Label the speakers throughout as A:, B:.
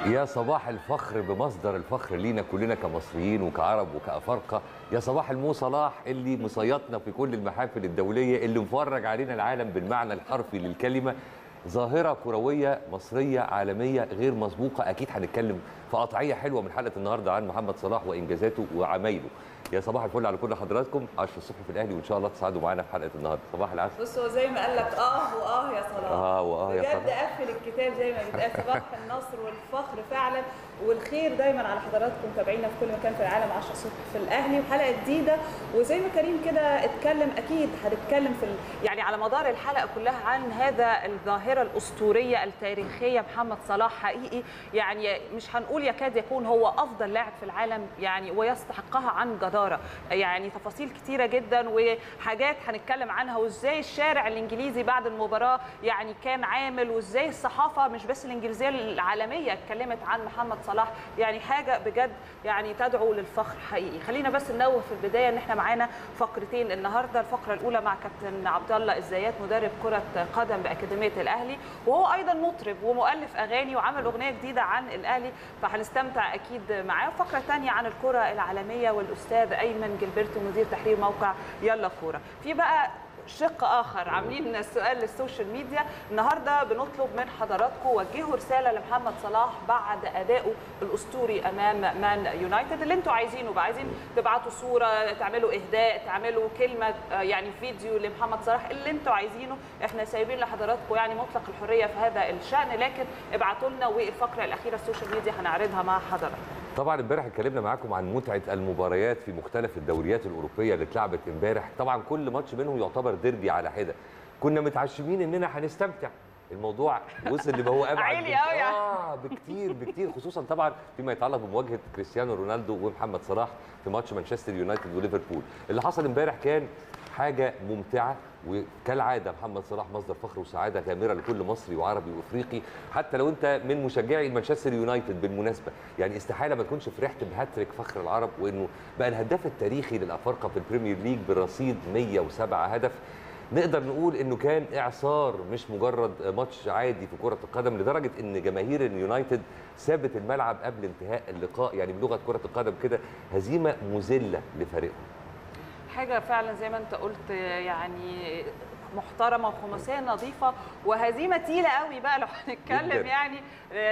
A: يا صباح الفخر بمصدر الفخر لينا كلنا كمصريين وكعرب وكأفارقة يا صباح المو صلاح اللي مصيطنا في كل المحافل الدولية اللي مفرج علينا العالم بالمعنى الحرفي للكلمة ظاهرة كروية مصرية عالمية غير مسبوقة أكيد هنتكلم في قطعية حلوة من حلقة النهاردة عن محمد صلاح وإنجازاته وعمايله يا صباح الفل على كل حضراتكم 10 الصبح في الأهلي وإن شاء الله تساعدوا معانا في حلقة النهاردة صباح العسل
B: بص هو زي ما قال لك اه واه يا صلاح
A: آه وآه يا
B: بجد
A: صلاح.
B: قفل الكتاب زي ما بيتقال صباح النصر والفخر فعلا والخير دايما على حضراتكم تابعينا في كل مكان في العالم 10 الصبح في الاهلي وحلقه جديده وزي ما كريم كده اتكلم اكيد هنتكلم في ال... يعني على مدار الحلقه كلها عن هذا الظاهره الاسطوريه التاريخيه محمد صلاح حقيقي يعني مش هنقول يكاد يكون هو افضل لاعب في العالم يعني ويستحقها عن جداره يعني تفاصيل كتيره جدا وحاجات هنتكلم عنها وازاي الشارع الانجليزي بعد المباراه يعني كان عامل وازاي الصحافه مش بس الانجليزيه العالميه اتكلمت عن محمد صلاح يعني حاجه بجد يعني تدعو للفخر حقيقي خلينا بس ننوه في البدايه ان احنا معانا فقرتين النهارده الفقره الاولى مع كابتن عبد الله الزيات مدرب كره قدم باكاديميه الاهلي وهو ايضا مطرب ومؤلف اغاني وعمل اغنيه جديده عن الاهلي فهنستمتع اكيد معاه فقره ثانيه عن الكره العالميه والاستاذ ايمن جilberto مدير تحرير موقع يلا كوره في بقى شق اخر عاملين سؤال للسوشيال ميديا النهارده بنطلب من حضراتكم وجهوا رساله لمحمد صلاح بعد ادائه الاسطوري امام مان يونايتد اللي انتوا عايزينه بقى عايزين تبعتوا صوره تعملوا اهداء تعملوا كلمه آه، يعني فيديو لمحمد صلاح اللي انتوا عايزينه احنا سايبين لحضراتكم يعني مطلق الحريه في هذا الشان لكن ابعتوا لنا والفقره الاخيره السوشيال ميديا هنعرضها مع حضراتكم
A: طبعا امبارح اتكلمنا معاكم عن متعه المباريات في مختلف الدوريات الاوروبيه اللي اتلعبت امبارح طبعا كل ماتش منهم يعتبر ديربي على حده كنا متعشمين اننا هنستمتع الموضوع وصل لما هو ابعد
B: عالي
A: بك-
B: أوي يعني.
A: اه بكتير بكتير خصوصا طبعا فيما يتعلق بمواجهه كريستيانو رونالدو ومحمد صلاح في ماتش مانشستر يونايتد وليفربول اللي حصل امبارح كان حاجه ممتعه وكالعاده محمد صلاح مصدر فخر وسعاده غامره لكل مصري وعربي وافريقي حتى لو انت من مشجعي مانشستر يونايتد بالمناسبه يعني استحاله ما تكونش فرحت بهاتريك فخر العرب وانه بقى الهداف التاريخي للافارقه في البريمير ليج برصيد 107 هدف نقدر نقول انه كان اعصار مش مجرد ماتش عادي في كره القدم لدرجه ان جماهير اليونايتد سابت الملعب قبل انتهاء اللقاء يعني بلغه كره القدم كده هزيمه مذله لفريقهم
B: حاجه فعلا زي ما انت قلت يعني محترمه وخماسيه نظيفه وهزيمه تقيله قوي بقى لو هنتكلم
A: جداً.
B: يعني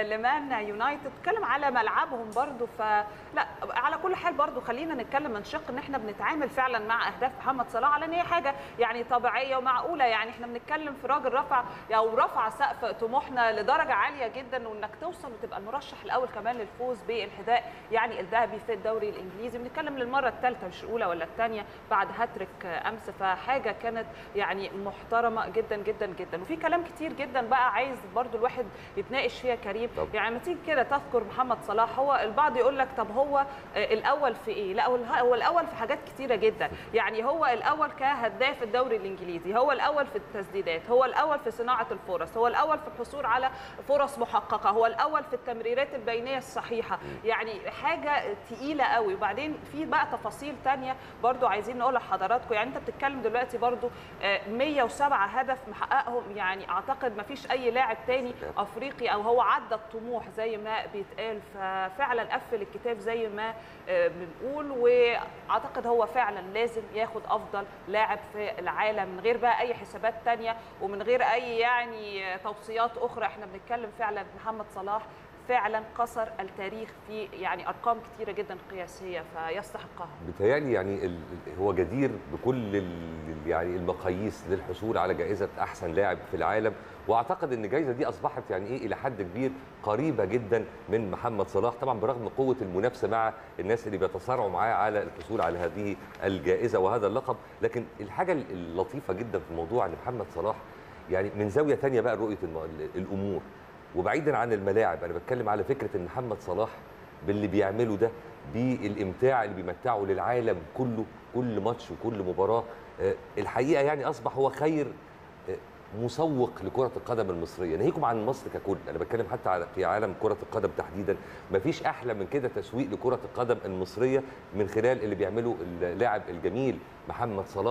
B: لمان يونايتد نتكلم على ملعبهم برضو فلا على كل حال برضو خلينا نتكلم من شق ان احنا بنتعامل فعلا مع اهداف محمد صلاح على ان هي حاجه يعني طبيعيه ومعقوله يعني احنا بنتكلم في راجل رفع او رفع سقف طموحنا لدرجه عاليه جدا وانك توصل وتبقى المرشح الاول كمان للفوز بالحذاء يعني الذهبي في الدوري الانجليزي بنتكلم للمره الثالثه مش الاولى ولا الثانيه بعد هاتريك امس فحاجه كانت يعني محترمه جدا جدا جدا وفي كلام كتير جدا بقى عايز برضو الواحد يتناقش فيها كريم
A: طب.
B: يعني لما تيجي كده تذكر محمد صلاح هو البعض يقول لك طب هو آه، الاول في ايه لا هو اله- هو الاول في حاجات كتيره جدا يعني هو الاول كهداف الدوري الانجليزي هو الاول في التسديدات هو الاول في صناعه الفرص هو الاول في الحصول على فرص محققه هو الاول في التمريرات البينيه الصحيحه يعني حاجه تقيله قوي وبعدين في بقى تفاصيل تانية برضو عايزين نقول لحضراتكم يعني انت بتتكلم دلوقتي برضو آه، 107 هدف محققهم يعني اعتقد ما فيش اي لاعب تاني افريقي او هو عدى الطموح زي ما بيتقال ففعلا قفل الكتاب زي ما آه، بنقول واعتقد هو فعلا لازم ياخد افضل لاعب في العالم من غير بقى اي حسابات تانية ومن غير اي يعني آه، توصيات اخرى احنا بنتكلم فعلا محمد صلاح فعلا كسر التاريخ في يعني ارقام كتيره جدا قياسيه فيستحقها
A: بيتهيألي يعني ال- ال- هو جدير بكل ال- يعني المقاييس للحصول على جائزه احسن لاعب في العالم واعتقد ان الجائزه دي اصبحت يعني ايه الى حد كبير قريبه جدا من محمد صلاح طبعا برغم قوه المنافسه مع الناس اللي بيتصارعوا معاه على الحصول على هذه الجائزه وهذا اللقب لكن الحاجه اللطيفه جدا في الموضوع ان محمد صلاح يعني من زاويه ثانيه بقى رؤيه الم- الامور وبعيدا عن الملاعب انا بتكلم على فكره ان محمد صلاح باللي بيعمله ده بالامتاع اللي بيمتعه للعالم كله كل ماتش وكل مباراه آه، الحقيقه يعني اصبح هو خير آه، مسوق لكره القدم المصريه ناهيكم عن مصر ككل انا بتكلم حتى على في عالم كره القدم تحديدا مفيش احلى من كده تسويق لكره القدم المصريه من خلال اللي بيعمله اللاعب الجميل محمد صلاح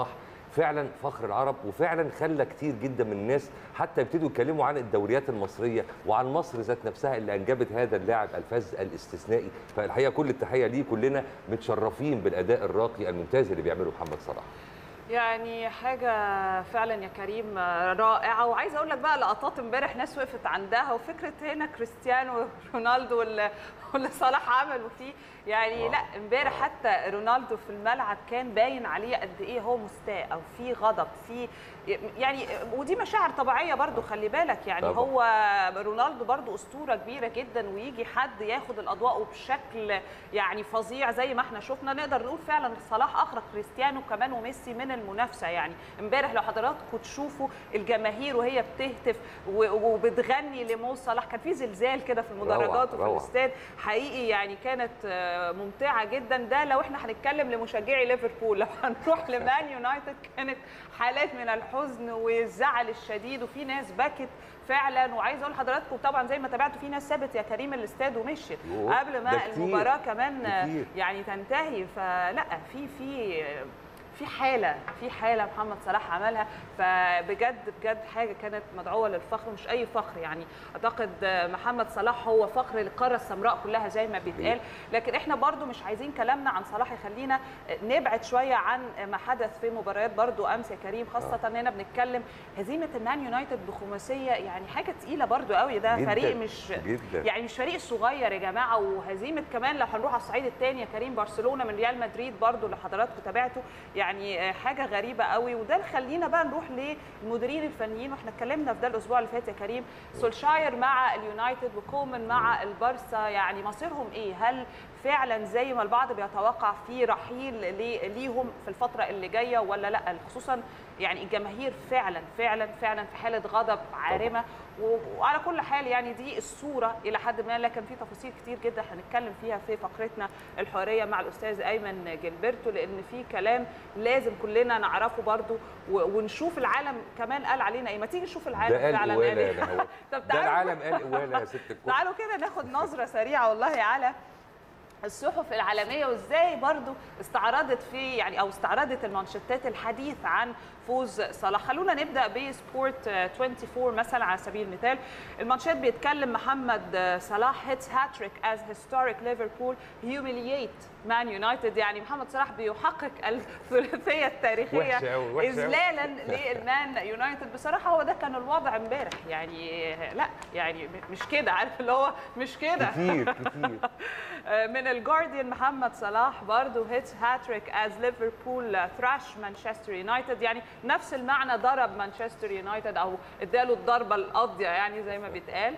A: فعلا فخر العرب وفعلا خلى كتير جدا من الناس حتى يبتدوا يتكلموا عن الدوريات المصريه وعن مصر ذات نفسها اللي انجبت هذا اللاعب الفذ الاستثنائي فالحقيقه كل التحيه ليه كلنا متشرفين بالاداء الراقي الممتاز اللي بيعمله محمد صلاح
B: يعني حاجة فعلا يا كريم رائعة وعايزة أقول لك بقى لقطات امبارح ناس وقفت عندها وفكرة هنا كريستيانو رونالدو واللي واللي صلاح عمله فيه يعني
A: آه.
B: لا امبارح حتى رونالدو في الملعب كان باين عليه قد ايه هو مستاء او في غضب في يعني ودي مشاعر طبيعيه برضو خلي بالك يعني
A: طبعا.
B: هو رونالدو برضو اسطوره كبيره جدا ويجي حد ياخد الاضواء وبشكل يعني فظيع زي ما احنا شفنا نقدر نقول فعلا صلاح اخرج كريستيانو كمان وميسي من المنافسه يعني امبارح لو حضراتكم تشوفوا الجماهير وهي بتهتف و- وبتغني لمو صلاح كان في زلزال كده في المدرجات وفي
A: روعة.
B: الاستاد حقيقي يعني كانت آه، ممتعه جدا ده لو احنا هنتكلم لمشجعي ليفربول لو هنروح لمان يونايتد كانت حالات من الحزن والزعل الشديد وفي ناس بكت فعلا وعايزه اقول لحضراتكم طبعا زي ما تابعتوا في ناس سابت يا كريم الاستاد ومشيت
A: يوه،
B: قبل
A: ده
B: ما
A: كتير،
B: المباراه كمان آه،
A: كتير.
B: يعني تنتهي فلا في في في حاله في حاله محمد صلاح عملها فبجد بجد حاجه كانت مدعوه للفخر مش اي فخر يعني اعتقد محمد صلاح هو فخر القاره السمراء كلها زي ما بيتقال لكن احنا برضو مش عايزين كلامنا عن صلاح يخلينا نبعد شويه عن ما حدث في مباريات برضو امس يا كريم خاصه اننا بنتكلم هزيمه المان يونايتد بخماسيه يعني حاجه تقيله برضو قوي ده
A: جداً،
B: فريق مش
A: جداً.
B: يعني مش فريق صغير يا جماعه وهزيمه كمان لو هنروح على الصعيد الثاني يا كريم برشلونه من ريال مدريد برضو اللي حضراتكم تابعته يعني آه، حاجه غريبه قوي وده اللي خلينا بقى نروح للمديرين الفنيين واحنا اتكلمنا في ده الاسبوع اللي فات يا كريم سولشاير مع اليونايتد وكومان مع البارسا يعني مصيرهم ايه هل فعلا زي ما البعض بيتوقع في رحيل لي- ليهم في الفتره اللي جايه ولا لا خصوصا يعني الجماهير فعلا فعلا فعلا في حاله غضب عارمه و- وعلى كل حال يعني دي الصوره الى حد ما لكن في تفاصيل كتير جدا هنتكلم فيها في فقرتنا الحواريه مع الاستاذ ايمن جilberto لان في كلام لازم كلنا نعرفه برضو و- ونشوف العالم كمان قال علينا ايه ما تيجي نشوف العالم
A: ده قال
B: فعلا
A: قواله
B: قال
A: يا
B: ايه
A: نهاوند.
B: طب
A: ده
B: تعالوا
A: العالم قال قواله يا ست الكل
B: تعالوا كده ناخد نظرة سريعة والله على الصحف العالمية وازاي برضو استعرضت في يعني او استعرضت المانشيتات الحديث عن فوز صلاح خلونا نبدا بسبورت 24 مثلا على سبيل المثال المانشيت بيتكلم محمد صلاح هيتس هاتريك از هيستوريك ليفربول هيوميلييت مان يونايتد يعني محمد صلاح بيحقق الثلاثيه التاريخيه
A: وحشة أوي، وحشة أوي.
B: اذلالا للمان يونايتد بصراحه هو ده كان الوضع امبارح يعني لا يعني مش كده عارف اللي هو مش كده
A: كتير كتير
B: من الجارديان محمد صلاح برضه هيتس هاتريك از ليفربول ثراش مانشستر يونايتد يعني نفس المعنى ضرب مانشستر يونايتد او اداله الضربه القاضيه يعني زي ما بيتقال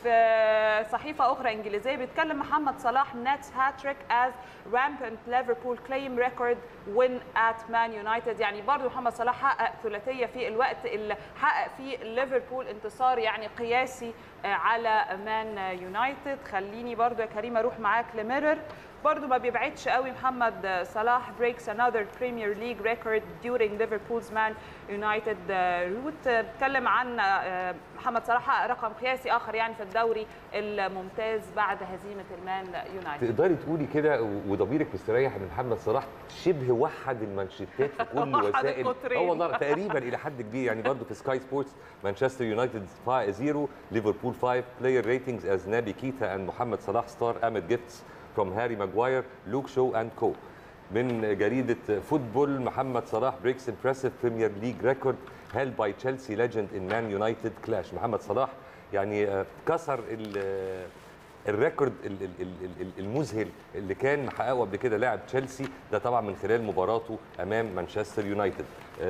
B: في صحيفة أخرى إنجليزية بيتكلم محمد صلاح نتس هاتريك as rampant Liverpool claim record win at Man United يعني برضو محمد صلاح حقق ثلاثية في الوقت اللي حقق فيه ليفربول انتصار يعني قياسي آه، على مان يونايتد خليني برضو يا كريم أروح معاك لميرور برضو ما بيبعدش قوي محمد صلاح breaks another Premier League record during Liverpool's Man United route بتكلم عن آه، محمد صلاح حقق رقم قياسي آخر يعني في الدوري الممتاز بعد هزيمة المان يونايتد
A: تقدري تقولي كده و- وضميرك مستريح ان محمد صلاح شبه وحد المانشيتات في كل
B: وحد
A: وسائل
B: القطرين.
A: اه والله تقريبا الى حد كبير يعني برضه في سكاي سبورتس مانشستر يونايتد 0 ليفربول 5 بلاير ريتنجز از نابي كيتا اند محمد صلاح ستار امد جيفتس فروم هاري ماجواير لوك شو اند كو من جريدة فوتبول محمد صلاح بريكس امبرسيف بريمير ليج ريكورد هيل باي تشيلسي ليجند ان مان يونايتد كلاش محمد صلاح يعني آه، كسر ال- الريكورد ال- ال- ال- ال- المذهل اللي كان محققه قبل كده لاعب تشيلسي ده طبعا من خلال مباراته امام مانشستر يونايتد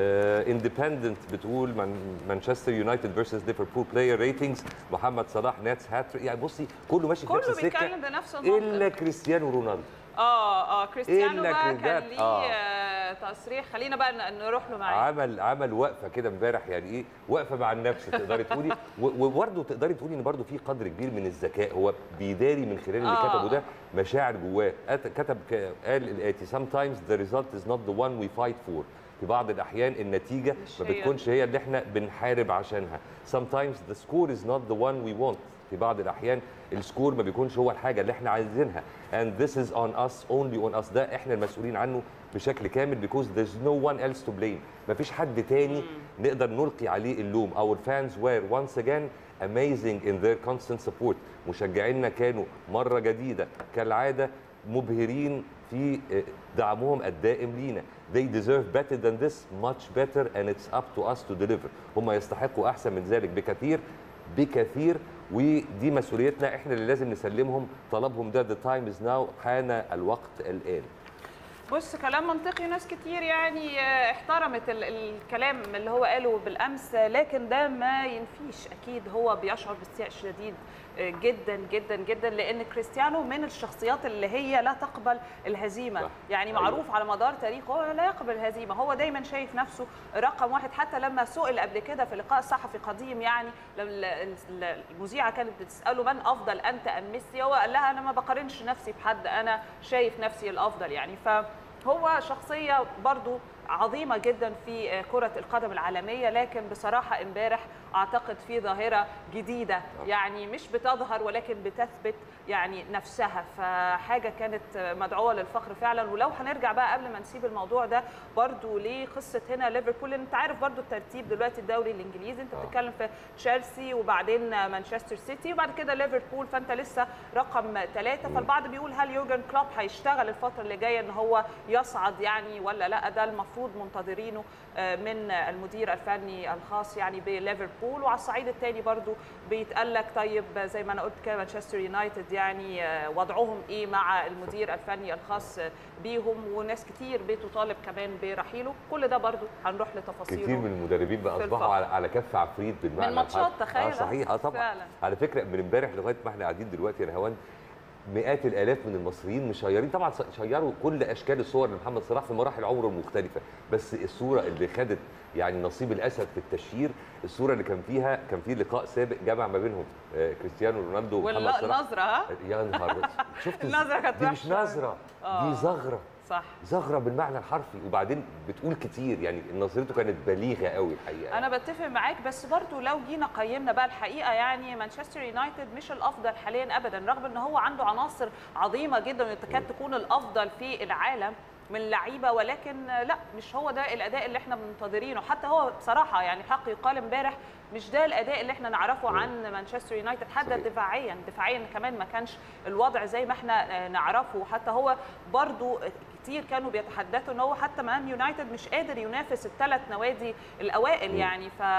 A: اندبندنت بتقول من مانشستر يونايتد فيرسز ليفربول بلاير ريتنجز محمد صلاح ناتس هاتريك يعني بصي كله ماشي في نفس
B: كله
A: السكه
B: بيتكلم بنفس المنطق
A: الا كريستيانو رونالدو
B: اه اه كريستيانو
A: إلا
B: بقى
A: كده-
B: كان ليه
A: آه.
B: آه، تصريح خلينا بقى ن- نروح له معايا
A: عمل عمل وقفه كده امبارح يعني ايه وقفه مع النفس تقدري تقولي و- وبرضه تقدري تقولي ان برضه في قدر كبير من الذكاء هو بيداري من خلال اللي
B: آه.
A: كتبه ده مشاعر جواه أت- كتب ك- قال الاتي sometimes the result is not the one we fight for في بعض الاحيان النتيجه
B: مش
A: ما
B: هي.
A: بتكونش هي اللي احنا بنحارب عشانها sometimes the score is not the one we want في بعض الاحيان السكور ما بيكونش هو الحاجه اللي احنا عايزينها and this is on us only on us ده احنا المسؤولين عنه بشكل كامل because there's no one else to blame مفيش حد تاني نقدر نلقي عليه اللوم our fans were once again amazing in their constant support مشجعينا كانوا مرة جديدة كالعادة مبهرين في دعمهم الدائم لينا they deserve better than this much better and it's up to us to deliver هم يستحقوا أحسن من ذلك بكثير بكثير ودي مسؤوليتنا احنا اللي لازم نسلمهم طلبهم ده the time is now حان الوقت الآن
B: بص كلام منطقي ناس كتير يعني آه، احترمت ال- الكلام اللي هو قاله بالامس آه، لكن ده ما ينفيش اكيد هو بيشعر باستياء شديد آه، جدا جدا جدا لان كريستيانو من الشخصيات اللي هي لا تقبل الهزيمه
A: صح.
B: يعني
A: أيوة.
B: معروف على مدار تاريخه هو لا يقبل الهزيمه هو دايما شايف نفسه رقم واحد حتى لما سئل قبل كده في لقاء صحفي قديم يعني لما ال- ال- المذيعه كانت بتساله من افضل انت ام ميسي هو قال لها انا ما بقارنش نفسي بحد انا شايف نفسي الافضل يعني فهو شخصيه برضو عظيمه جدا في كره القدم العالميه لكن بصراحه امبارح اعتقد في ظاهره جديده يعني مش بتظهر ولكن بتثبت يعني نفسها فحاجه كانت مدعوه للفخر فعلا ولو هنرجع بقى قبل ما نسيب الموضوع ده برضو لقصه هنا ليفربول انت عارف برضو الترتيب دلوقتي الدوري الانجليزي انت
A: آه.
B: بتتكلم في تشيلسي وبعدين مانشستر سيتي وبعد كده ليفربول فانت لسه رقم ثلاثة فالبعض بيقول هل يورجن كلوب هيشتغل الفتره اللي جايه ان هو يصعد يعني ولا لا ده المفروض منتظرينه آه، من المدير الفني الخاص يعني بليفربول وعلى الصعيد الثاني برضو بيتقال لك طيب زي ما انا قلت كده مانشستر يونايتد يعني آه، وضعهم ايه مع المدير الفني الخاص بيهم وناس كتير بتطالب كمان برحيله كل ده برضو هنروح لتفاصيله
A: كتير من المدربين بقى
B: في
A: اصبحوا
B: الفخر.
A: على, على كف عفريت بالمعنى
B: من ماتشات
A: الحرفي.
B: تخيل
A: اه صحيح اه طبعا
B: فعلا.
A: على فكره من امبارح لغايه ما احنا قاعدين دلوقتي يا نهوان مئات الالاف من المصريين مشيرين طبعا شيروا كل اشكال الصور لمحمد صلاح في مراحل عمره المختلفه بس الصوره اللي خدت يعني نصيب الاسد في التشهير الصوره اللي كان فيها كان في لقاء سابق جمع ما بينهم آه، كريستيانو رونالدو ومحمد صلاح
B: والنظره ها
A: يا نهار أسود. شفت إزاي؟
B: النظرة كانت
A: دي مش
B: وحشة.
A: نظره
B: آه.
A: دي زغره
B: صح
A: زغره بالمعنى الحرفي وبعدين بتقول كتير يعني نظرته كانت بليغه قوي الحقيقه
B: انا بتفق معاك بس برضو لو جينا قيمنا بقى الحقيقه يعني مانشستر يونايتد مش الافضل حاليا ابدا رغم ان هو عنده عناصر عظيمه جدا وتكاد تكون الافضل في العالم من لعيبه ولكن لا مش هو ده الاداء اللي احنا منتظرينه حتى هو بصراحه يعني حق يقال امبارح مش ده الاداء اللي احنا نعرفه عن مانشستر يونايتد حتى
A: صحيح.
B: دفاعيا دفاعيا كمان ما كانش الوضع زي ما احنا آه، نعرفه حتى هو برضو كتير كانوا بيتحدثوا ان هو حتى مان يونايتد مش قادر ينافس الثلاث نوادي الاوائل
A: مم.
B: يعني ف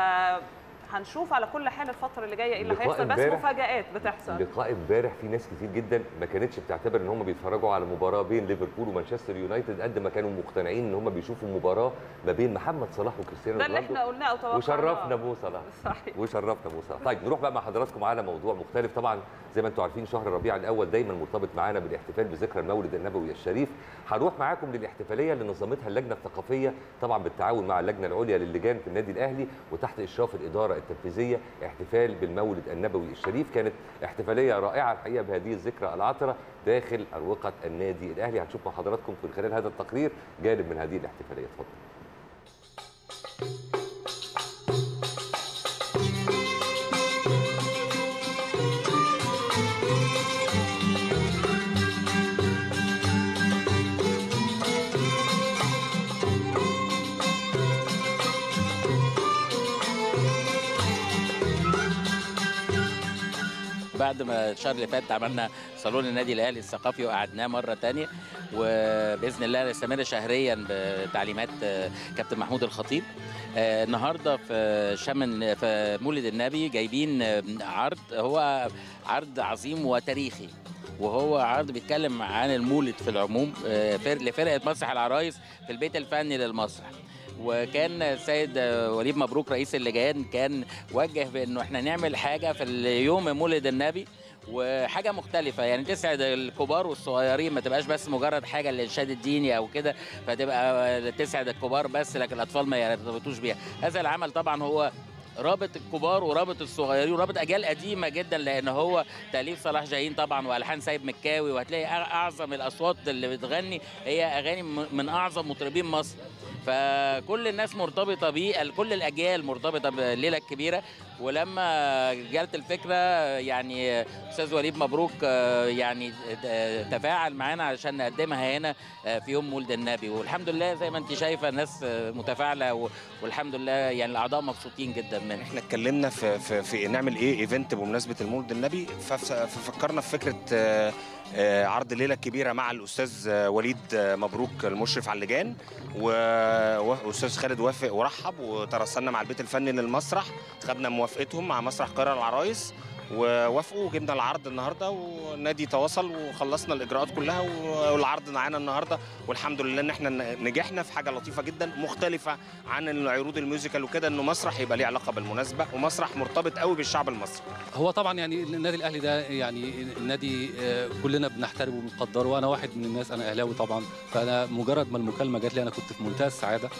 B: هنشوف على كل حال الفتره اللي جايه ايه اللي
A: لقاء
B: هيحصل بس
A: امبارح-
B: مفاجآت بتحصل
A: لقاء امبارح في ناس كتير جدا ما كانتش بتعتبر ان هم بيتفرجوا على مباراه بين ليفربول ومانشستر يونايتد قد ما كانوا مقتنعين ان هم بيشوفوا مباراه ما بين محمد صلاح وكريستيانو
B: ده اللي
A: رونالدو
B: احنا قلناه او توقعناه
A: وشرفنا مو صلاح
B: صحيح
A: وشرفنا مو صلاح طيب نروح بقى مع حضراتكم على موضوع مختلف طبعا زي ما انتم عارفين شهر ربيع الاول دايما مرتبط معانا بالاحتفال بذكرى المولد النبوي الشريف هنروح معاكم للاحتفاليه اللي نظمتها اللجنه الثقافيه طبعا بالتعاون مع اللجنه العليا للجان في النادي الاهلي وتحت اشراف الاداره التنفيذيه احتفال بالمولد النبوي الشريف كانت احتفاليه رائعه الحقيقه بهذه الذكرى العطره داخل اروقه النادي الاهلي هنشوف مع حضراتكم من خلال هذا التقرير جانب من هذه الاحتفاليه اتفضل
C: بعد ما الشهر اللي فات عملنا صالون النادي الاهلي الثقافي وقعدناه مره تانية وباذن الله نستمر شهريا بتعليمات آه، كابتن محمود الخطيب آه، النهارده في شم في مولد النبي جايبين آه، عرض هو عرض عظيم وتاريخي وهو عرض بيتكلم عن المولد في العموم آه، فر- لفرقه مسرح العرايس في البيت الفني للمسرح وكان السيد وليد مبروك رئيس اللجان كان وجه بانه احنا نعمل حاجه في اليوم مولد النبي وحاجه مختلفه يعني تسعد الكبار والصغيرين ما تبقاش بس مجرد حاجه للارشاد الديني او كده فتبقى تسعد الكبار بس لكن الاطفال ما يرتبطوش بيها هذا العمل طبعا هو رابط الكبار ورابط الصغيرين ورابط اجيال قديمه جدا لان هو تاليف صلاح جاهين طبعا والحان سيد مكاوي وهتلاقي أع- اعظم الاصوات اللي بتغني هي اغاني م- من اعظم مطربين مصر فكل الناس مرتبطه بيه ال- كل الاجيال مرتبطه بالليله الكبيره ولما جالت الفكره يعني استاذ وليد مبروك آه، يعني آه، تفاعل معانا علشان نقدمها هنا آه، في يوم مولد النبي والحمد لله زي ما انت شايفه الناس آه، متفاعله و- والحمد لله يعني الاعضاء مبسوطين جدا منها
D: احنا اتكلمنا في, في, في نعمل ايه ايفنت بمناسبه المولد النبي فف- ففكرنا في فكره آه، آه، عرض الليله الكبيره مع الاستاذ آه، وليد آه، مبروك المشرف على اللجان و- واستاذ خالد وافق ورحب وترسلنا مع البيت الفني للمسرح خدنا موافقتهم مع مسرح القاهره العرايس ووافقوا وجبنا العرض النهارده والنادي تواصل وخلصنا الاجراءات كلها والعرض معانا النهارده والحمد لله ان احنا نجحنا في حاجه لطيفه جدا مختلفه عن العروض الميوزيكال وكده انه مسرح يبقى ليه علاقه بالمناسبه ومسرح مرتبط قوي بالشعب المصري
E: هو طبعا يعني النادي الاهلي ده يعني النادي آه، كلنا بنحترمه وبنقدره وانا واحد من الناس انا اهلاوي طبعا فانا مجرد ما المكالمه جات لي انا كنت في منتهى السعاده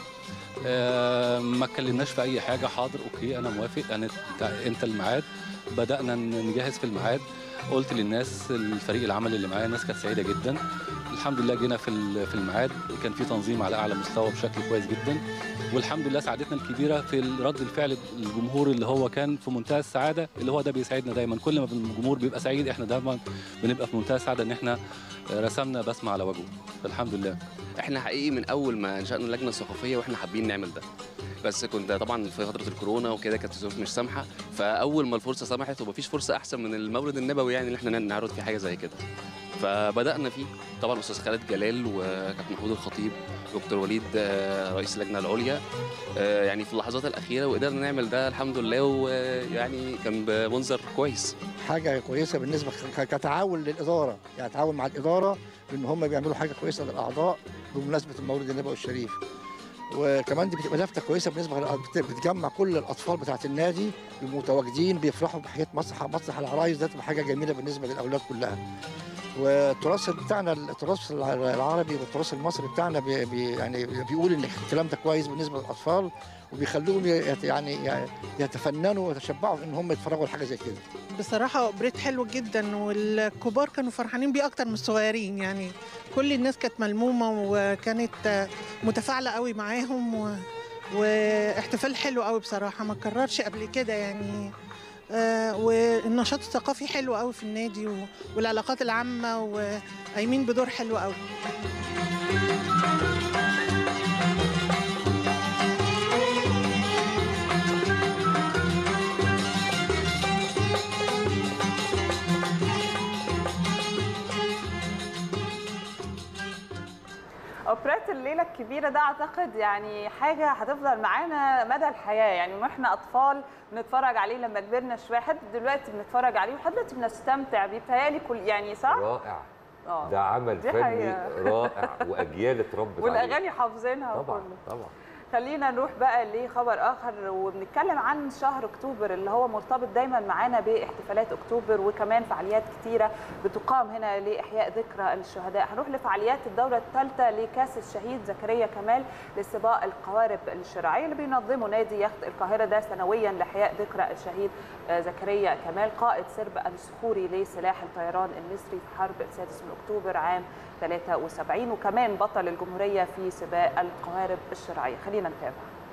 E: آه، ما اتكلمناش في اي حاجه حاضر اوكي انا موافق انا انت- انت الميعاد بدانا نجهز في الميعاد قلت للناس الفريق العمل اللي معايا الناس كانت سعيده جدا الحمد لله جينا في ال- في الميعاد كان في تنظيم على اعلى مستوى بشكل كويس جدا والحمد لله سعادتنا الكبيره في رد الفعل الجمهور اللي هو كان في منتهى السعاده اللي هو ده بيسعدنا دايما كل ما الجمهور بيبقى سعيد احنا دايما بنبقى في منتهى السعاده ان احنا رسمنا بسمه على وجهه فالحمد لله
F: احنا حقيقي من اول ما انشانا اللجنه الثقافيه واحنا حابين نعمل ده بس كنت طبعا في فتره الكورونا وكده كانت الظروف مش سامحه فاول ما الفرصه سمحت ومفيش فرصه احسن من المولد النبوي يعني ان احنا نعرض فيه حاجه زي كده فبدانا فيه طبعا استاذ خالد جلال وكابتن محمود الخطيب دكتور وليد آه، رئيس اللجنه العليا آه، يعني في اللحظات الاخيره وقدرنا نعمل ده الحمد لله ويعني كان بمنظر كويس
G: حاجه كويسه بالنسبه ك- كتعاون للاداره يعني تعاون مع الاداره ان هم بيعملوا حاجه كويسه للاعضاء بمناسبه المولد النبوي الشريف وكمان دي بتبقى لفته كويسه بالنسبه لل- بت- بتجمع كل الاطفال بتاعه النادي متواجدين بيفرحوا بحاجه مسرح مسرح العرايس ده تبقى حاجه جميله بالنسبه للاولاد كلها والتراث بتاعنا التراث العربي والتراث المصري بتاعنا بي بي يعني بيقول ان الكلام ده كويس بالنسبه للاطفال وبيخلوهم يت- يعني يتفننوا ويتشبعوا ان هم يتفرجوا على حاجه زي كده
H: بصراحة أوبريت حلو جدا والكبار كانوا فرحانين بيه أكتر من الصغيرين يعني كل الناس كانت ملمومة وكانت متفاعلة قوي معاهم و... واحتفال حلو قوي بصراحة ما اتكررش قبل كده يعني آه، والنشاط الثقافي حلو قوي في النادي و... والعلاقات العامة وقايمين بدور حلو قوي
B: اوبرات الليله الكبيره ده اعتقد يعني حاجه هتفضل معانا مدى الحياه يعني واحنا اطفال بنتفرج عليه لما كبرنا شويه حتى دلوقتي بنتفرج عليه ولحد دلوقتي بنستمتع بيه بيتهيألي كل يعني صح؟
A: رائع
B: اه
A: ده عمل
B: دي
A: فني
B: حقيقة.
A: رائع واجيال اتربت عليه.
B: والاغاني حافظينها
A: طبعا
B: وكله
A: طبعا
B: خلينا نروح بقى لخبر اخر وبنتكلم عن شهر اكتوبر اللي هو مرتبط دايما معانا باحتفالات اكتوبر وكمان فعاليات كتيره بتقام هنا لاحياء ذكرى الشهداء هنروح لفعاليات الدوره الثالثه لكاس الشهيد زكريا كمال لسباق القوارب الشراعيه اللي بينظمه نادي يخت القاهره ده سنويا لاحياء ذكرى الشهيد آه، زكريا كمال قائد سرب الصخوري لسلاح الطيران المصري في حرب السادس من اكتوبر عام 73 وكمان بطل الجمهوريه في سباق القوارب الشراعيه خلينا نتابع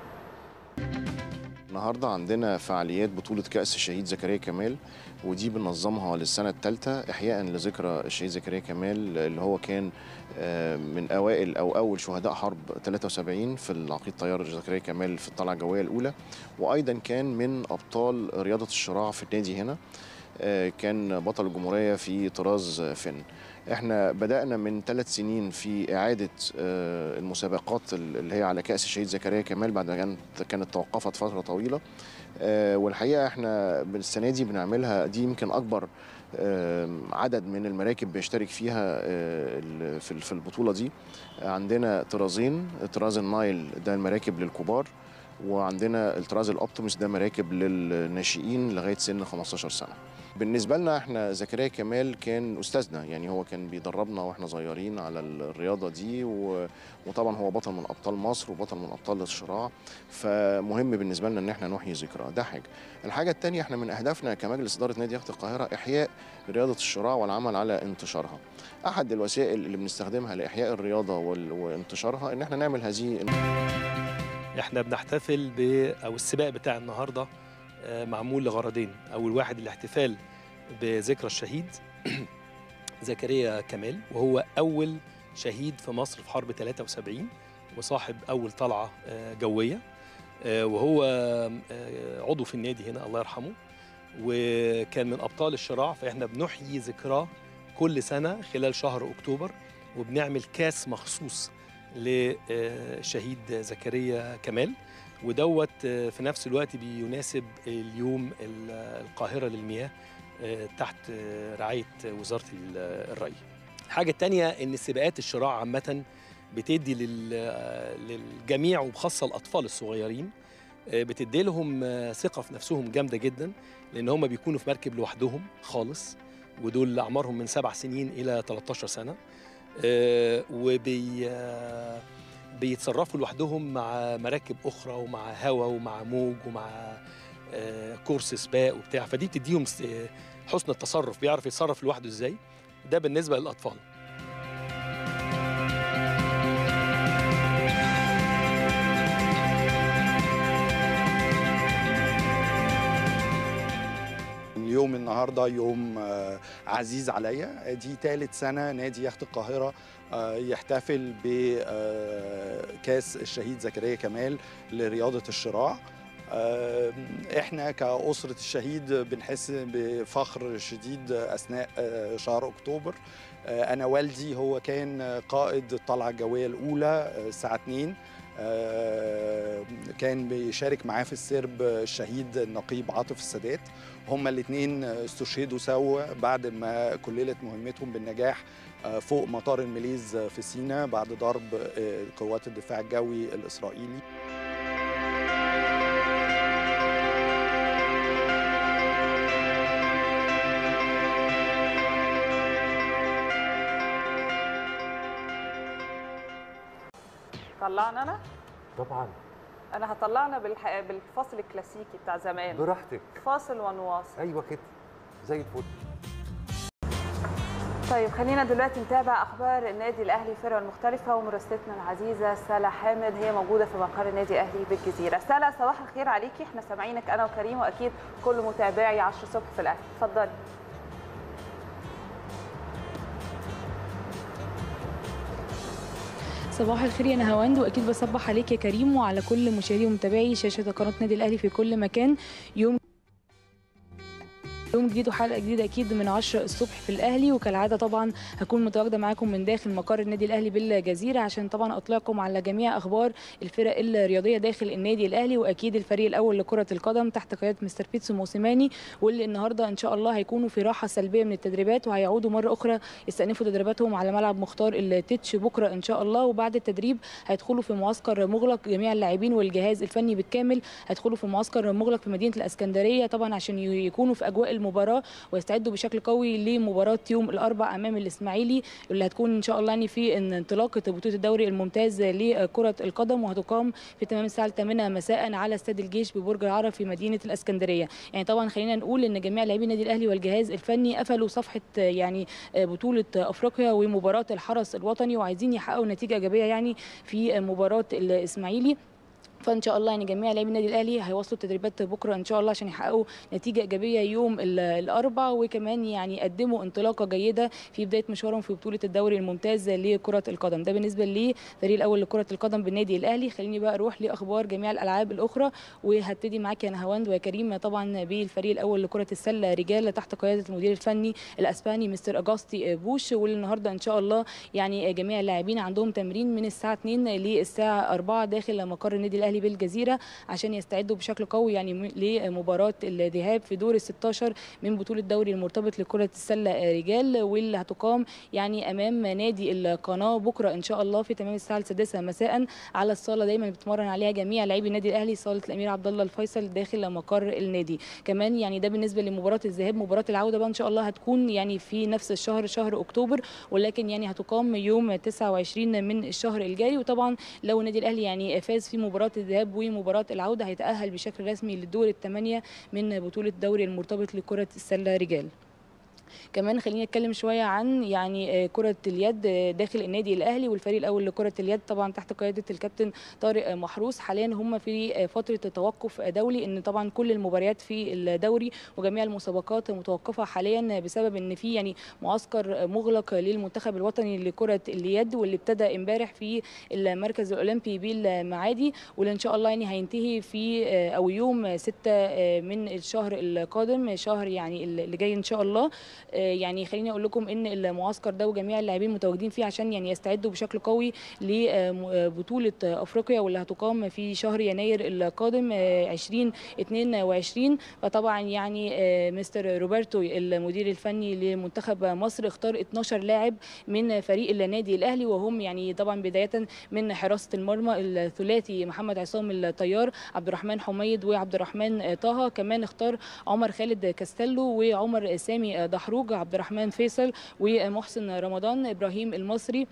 I: النهارده عندنا فعاليات بطولة كأس الشهيد زكريا كمال ودي بننظمها للسنة الثالثة إحياء لذكرى الشهيد زكريا كمال اللي هو كان آه، من أوائل أو أول شهداء حرب 73 في العقيد طيار زكريا كمال في الطلعة الجوية الأولى وأيضا كان من أبطال رياضة الشراع في النادي هنا آه، كان بطل الجمهورية في طراز فن احنا بدأنا من ثلاث سنين في إعادة آه، المسابقات اللي هي على كأس الشهيد زكريا كمال بعد ما كانت كانت توقفت فترة طويلة آه، والحقيقة احنا السنة دي بنعملها دي يمكن أكبر آه، عدد من المراكب بيشترك فيها آه، ال- في في البطولة دي عندنا طرازين طراز النايل ده المراكب للكبار وعندنا الطراز الأوبتيموس ده مراكب للناشئين لغاية سن 15 سنة بالنسبة لنا احنا زكريا كمال كان أستاذنا يعني هو كان بيدربنا واحنا صغيرين على الرياضة دي و... وطبعا هو بطل من أبطال مصر وبطل من أبطال الشراع فمهم بالنسبة لنا إن احنا نحيي ذكرى ده حاجة الحاجة التانية احنا من أهدافنا كمجلس إدارة نادي يخت القاهرة إحياء رياضة الشراع والعمل على انتشارها أحد الوسائل اللي بنستخدمها لإحياء الرياضة وال... وانتشارها إن احنا نعمل هذه
J: احنا بنحتفل ب او السباق بتاع النهارده آه، معمول لغرضين اول واحد الاحتفال بذكرى الشهيد زكريا كمال وهو اول شهيد في مصر في حرب 73 وصاحب اول طلعه آه، جويه آه، وهو آه، عضو في النادي هنا الله يرحمه وكان من ابطال الشراع فاحنا بنحيي ذكراه كل سنه خلال شهر اكتوبر وبنعمل كاس مخصوص لشهيد زكريا كمال ودوت آه، في نفس الوقت بيناسب اليوم ال- القاهره للمياه آه، تحت آه، رعايه وزاره ال- الري. الحاجه الثانيه ان سباقات الشراع عامه بتدي لل- آه، للجميع وبخاصه الاطفال الصغيرين آه، بتدي لهم آه، ثقه في نفسهم جامده جدا لان هم بيكونوا في مركب لوحدهم خالص ودول اعمارهم من سبع سنين الى 13 سنه آه، وبي آه، بيتصرفوا لوحدهم مع مراكب اخرى ومع هوا ومع موج ومع آه، كورس سباق وبتاع فدي بتديهم س- آه، حسن التصرف بيعرف يتصرف لوحده ازاي ده بالنسبه للاطفال
K: اليوم النهارده يوم آه، عزيز عليا دي ثالث سنه نادي يخت القاهره آه، يحتفل بكاس الشهيد زكريا كمال لرياضه الشراع آه، احنا كأسرة الشهيد بنحس بفخر شديد اثناء آه، شهر اكتوبر آه، انا والدي هو كان قائد الطلعه الجويه الاولى آه، الساعه 2 آه، كان بيشارك معاه في السرب الشهيد النقيب عاطف السادات هما الاثنين استشهدوا سوا بعد ما كللت مهمتهم بالنجاح آه، فوق مطار الماليز في سيناء بعد ضرب آه، قوات الدفاع الجوي الإسرائيلي
B: طلعنا انا
A: طبعا
B: انا هطلعنا بالح... بالفاصل الكلاسيكي بتاع زمان
A: براحتك
B: فاصل ونواصل
A: ايوه كده زي الفل
B: طيب خلينا دلوقتي نتابع اخبار النادي الاهلي الفرق المختلفه ومراسلتنا العزيزه سلا حامد هي موجوده في مقر النادي الاهلي بالجزيره سلا صباح الخير عليكي احنا سامعينك انا وكريم واكيد كل متابعي 10 الصبح في الاهلي اتفضلي
L: صباح الخير يا نهاوند واكيد بصبح عليك يا كريم وعلى كل مشاهدي ومتابعي شاشه قناه نادي الاهلي في كل مكان يوم يوم جديد وحلقه جديده اكيد من 10 الصبح في الاهلي وكالعاده طبعا هكون متواجده معاكم من داخل مقر النادي الاهلي بالجزيره عشان طبعا اطلعكم على جميع اخبار الفرق الرياضيه داخل النادي الاهلي واكيد الفريق الاول لكره القدم تحت قياده مستر بيتسو موسيماني واللي النهارده ان شاء الله هيكونوا في راحه سلبيه من التدريبات وهيعودوا مره اخرى يستأنفوا تدريباتهم على ملعب مختار التتش بكره ان شاء الله وبعد التدريب هيدخلوا في معسكر مغلق جميع اللاعبين والجهاز الفني بالكامل هيدخلوا في معسكر مغلق في مدينه الاسكندريه طبعا عشان يكونوا في اجواء المباراه ويستعدوا بشكل قوي لمباراه يوم الاربع امام الاسماعيلي اللي هتكون ان شاء الله يعني في ان انطلاقه بطوله الدوري الممتاز لكره القدم وهتقام في تمام الساعه 8 مساء على استاد الجيش ببرج العرب في مدينه الاسكندريه يعني طبعا خلينا نقول ان جميع لاعبي النادي الاهلي والجهاز الفني قفلوا صفحه يعني بطوله افريقيا ومباراه الحرس الوطني وعايزين يحققوا نتيجه ايجابيه يعني في مباراه الاسماعيلي فان شاء الله يعني جميع لاعبي النادي الاهلي هيواصلوا التدريبات بكره ان شاء الله عشان يحققوا نتيجه ايجابيه يوم ال- الاربعاء وكمان يعني يقدموا انطلاقه جيده في بدايه مشوارهم في بطوله الدوري الممتاز لكره القدم ده بالنسبه للفريق الاول لكره القدم بالنادي الاهلي خليني بقى اروح لاخبار جميع الالعاب الاخرى وهبتدي معاك يا نهاوند ويا كريم طبعا بالفريق الاول لكره السله رجال تحت قياده المدير الفني الاسباني مستر اجاستي بوش واللي النهارده ان شاء الله يعني جميع اللاعبين عندهم تمرين من الساعه 2 للساعه 4 داخل مقر النادي الاهلي بالجزيره عشان يستعدوا بشكل قوي يعني م- لمباراه الذهاب في دور ال 16 من بطوله الدوري المرتبط لكره السله رجال واللي هتقام يعني امام نادي القناه بكره ان شاء الله في تمام الساعه السادسه مساء على الصاله دايما بتتمرن عليها جميع لاعبي النادي الاهلي صاله الامير عبد الله الفيصل داخل مقر النادي كمان يعني ده بالنسبه لمباراه الذهاب مباراه العوده بقى ان شاء الله هتكون يعني في نفس الشهر شهر اكتوبر ولكن يعني هتقام يوم 29 من الشهر الجاري وطبعا لو النادي الاهلي يعني فاز في مباراه الذهاب ومباراه العوده هيتاهل بشكل رسمي للدور الثمانيه من بطوله الدوري المرتبط لكره السله رجال كمان خلينا نتكلم شويه عن يعني آه، كره اليد آه، داخل النادي الاهلي والفريق الاول لكره اليد طبعا تحت قياده الكابتن طارق آه، محروس حاليا هم في آه، فتره توقف دولي ان طبعا كل المباريات في الدوري وجميع المسابقات متوقفه حاليا بسبب ان في يعني معسكر مغلق للمنتخب الوطني لكره اليد واللي ابتدى امبارح في المركز الاولمبي بالمعادي واللي ان شاء الله يعني هينتهي في آه، او يوم 6 آه، من الشهر القادم شهر يعني اللي جاي ان شاء الله آه، يعني خليني اقول لكم ان المعسكر ده وجميع اللاعبين متواجدين فيه عشان يعني يستعدوا بشكل قوي لبطوله افريقيا واللي هتقام في شهر يناير القادم آه، 2022 فطبعا يعني آه، مستر روبرتو المدير الفني لمنتخب مصر اختار 12 لاعب من فريق النادي الاهلي وهم يعني طبعا بدايه من حراسه المرمى الثلاثي محمد عصام الطيار عبد الرحمن حميد وعبد الرحمن طه كمان اختار عمر خالد كاستيلو وعمر سامي دحروج عبد الرحمن فيصل ومحسن رمضان ابراهيم المصري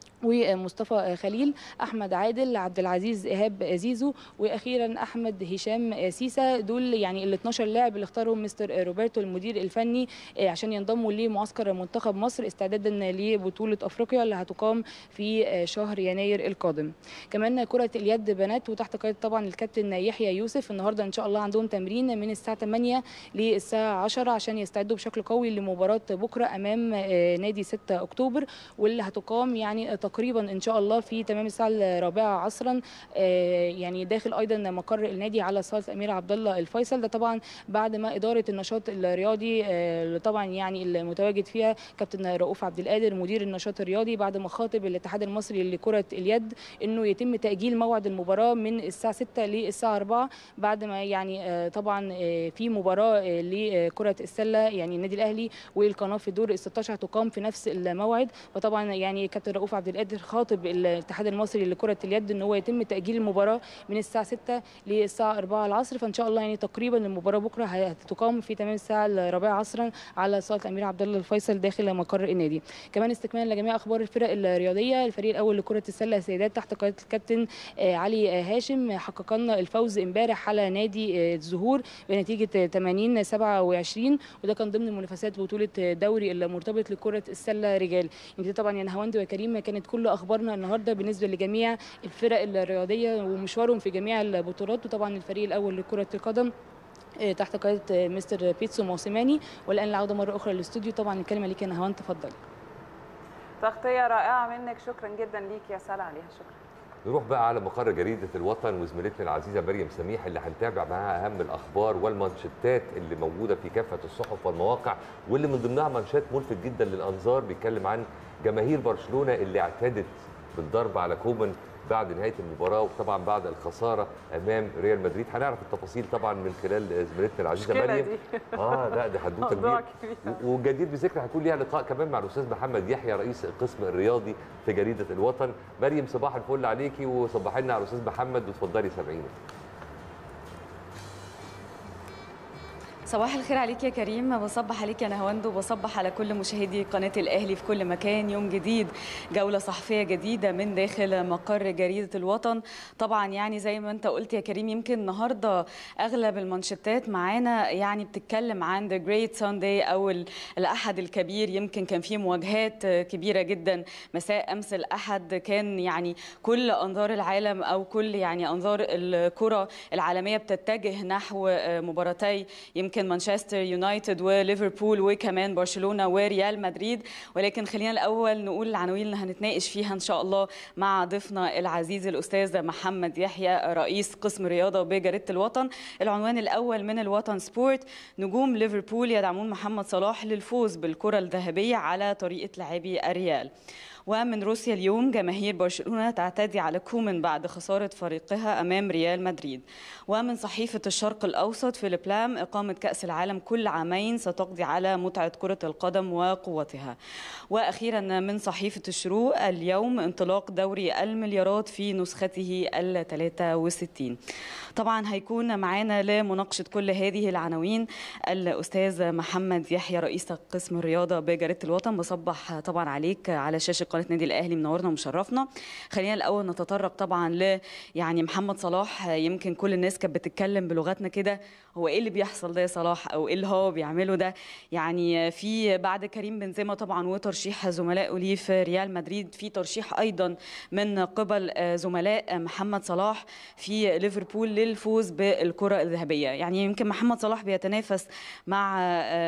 L: ومصطفى خليل احمد عادل عبد العزيز ايهاب زيزو واخيرا احمد هشام سيسا دول يعني ال 12 لاعب اللي اختارهم مستر روبرتو المدير الفني عشان ينضموا لمعسكر منتخب مصر استعدادا لبطوله افريقيا اللي هتقام في شهر يناير القادم كمان كره اليد بنات وتحت قياده طبعا الكابتن يحيى يوسف النهارده ان شاء الله عندهم تمرين من الساعه 8 للساعه 10 عشان يستعدوا بشكل قوي لمباراه بكره امام نادي 6 اكتوبر واللي هتقام يعني تقريبا ان شاء الله في تمام الساعه الرابعه عصرا آه، يعني داخل ايضا مقر النادي على صاله الامير عبد الله الفيصل ده طبعا بعد ما اداره النشاط الرياضي آه، اللي طبعا يعني المتواجد فيها كابتن رؤوف عبد القادر مدير النشاط الرياضي بعد ما خاطب الاتحاد المصري لكره اليد انه يتم تاجيل موعد المباراه من الساعه 6 للساعه 4 بعد ما يعني آه، طبعا آه، في مباراه آه، لكره السله يعني النادي الاهلي والقناه في دور ال 16 تقام في نفس الموعد فطبعا يعني كابتن رؤوف عبد القادر خاطب الاتحاد المصري لكره اليد ان هو يتم تاجيل المباراه من الساعه 6 للساعه 4 العصر فان شاء الله يعني تقريبا المباراه بكره هتقام في تمام الساعه الرابعه عصرا على صاله الامير عبد الله الفيصل داخل مقر النادي كمان استكمالا لجميع اخبار الفرق الرياضيه الفريق الاول لكره السله سيدات تحت قياده الكابتن آه، علي آه، هاشم حققنا الفوز امبارح على نادي آه، الزهور بنتيجه 80 27 وده كان ضمن منافسات بطوله دوري المرتبط لكره السله رجال يمكن طبعا يا نهاوند وكريم كانت كل اخبارنا النهارده بالنسبه لجميع الفرق الرياضيه ومشوارهم في جميع البطولات وطبعا الفريق الاول لكره القدم آه، تحت قياده آه، مستر بيتسو موسيماني والان العوده مره اخرى للاستوديو طبعا الكلمه ليك يا نهاوند تفضل
B: تغطيه رائعه منك شكرا جدا ليك يا سلا عليها شكرا
A: نروح بقى على مقر جريدة الوطن وزميلتنا العزيزة مريم سميح اللي هنتابع معاها أهم الأخبار والمانشيتات اللي موجودة في كافة الصحف والمواقع واللي من ضمنها مانشات ملفت جدا للأنظار بيتكلم عن جماهير برشلونة اللي اعتادت بالضرب على كومان بعد نهاية المباراة وطبعا بعد الخسارة أمام ريال مدريد هنعرف التفاصيل طبعا من خلال زميلتنا العزيزة
B: المشكلة
A: مريم
B: دي.
A: اه لا ده حدوته
B: موضوع
A: كبير
B: كبير.
A: و- والجدير بذكر هيكون ليها لقاء كمان مع الاستاذ محمد يحيى رئيس القسم الرياضي في جريده الوطن مريم صباح الفل عليكي وصباح لنا على الاستاذ محمد وتفضلي سامعينك
M: صباح الخير عليك يا كريم بصبح عليك يا نهاوند وبصبح على كل مشاهدي قناة الأهلي في كل مكان يوم جديد جولة صحفية جديدة من داخل مقر جريدة الوطن طبعا يعني زي ما انت قلت يا كريم يمكن النهاردة أغلب المانشيتات معانا يعني بتتكلم عن The Great Sunday أو ال- الأحد الكبير يمكن كان فيه مواجهات كبيرة جدا مساء أمس الأحد كان يعني كل أنظار العالم أو كل يعني أنظار الكرة العالمية بتتجه نحو مباراتي يمكن مانشستر يونايتد وليفربول وكمان برشلونة وريال مدريد ولكن خلينا الأول نقول العناوين اللي هنتناقش فيها إن شاء الله مع ضيفنا العزيز الأستاذ محمد يحيى رئيس قسم رياضة بجريدة الوطن العنوان الأول من الوطن سبورت نجوم ليفربول يدعمون محمد صلاح للفوز بالكرة الذهبية على طريقة لاعبي الريال ومن روسيا اليوم جماهير برشلونة تعتدي على كومن بعد خسارة فريقها أمام ريال مدريد ومن صحيفة الشرق الأوسط في البلام إقامة كأس العالم كل عامين ستقضي على متعة كرة القدم وقوتها وأخيرا من صحيفة الشروق اليوم انطلاق دوري المليارات في نسخته ال 63 طبعا هيكون معانا لمناقشة كل هذه العناوين الأستاذ محمد يحيى رئيس قسم الرياضة بجريدة الوطن بصبح طبعا عليك على شاشة قناة نادي الأهلي منورنا ومشرفنا خلينا الأول نتطرق طبعا ل يعني محمد صلاح يمكن كل الناس كانت بتتكلم بلغتنا كده هو ايه اللي بيحصل ده يا صلاح او ايه اللي هو بيعمله ده يعني في بعد كريم بنزيما طبعا وترشيح زملائه ليه في ريال مدريد في ترشيح ايضا من قبل زملاء محمد صلاح في ليفربول للفوز بالكره الذهبيه يعني يمكن محمد صلاح بيتنافس مع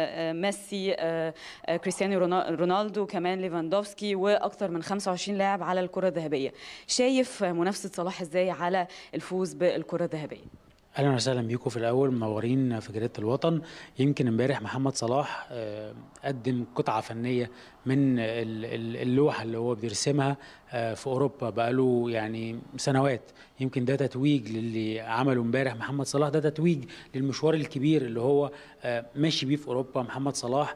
M: ميسي كريستيانو رونالدو كمان ليفاندوفسكي واكثر من 25 لاعب على الكره الذهبيه شايف منافسه صلاح ازاي على الفوز بالكره الذهبيه
N: اهلا وسهلا بيكم في الاول منورين في جريده الوطن يمكن امبارح محمد صلاح قدم قطعه فنيه من اللوحه اللي هو بيرسمها في اوروبا بقاله يعني سنوات يمكن ده تتويج للي عمله امبارح محمد صلاح ده تتويج للمشوار الكبير اللي هو ماشي بيه في اوروبا محمد صلاح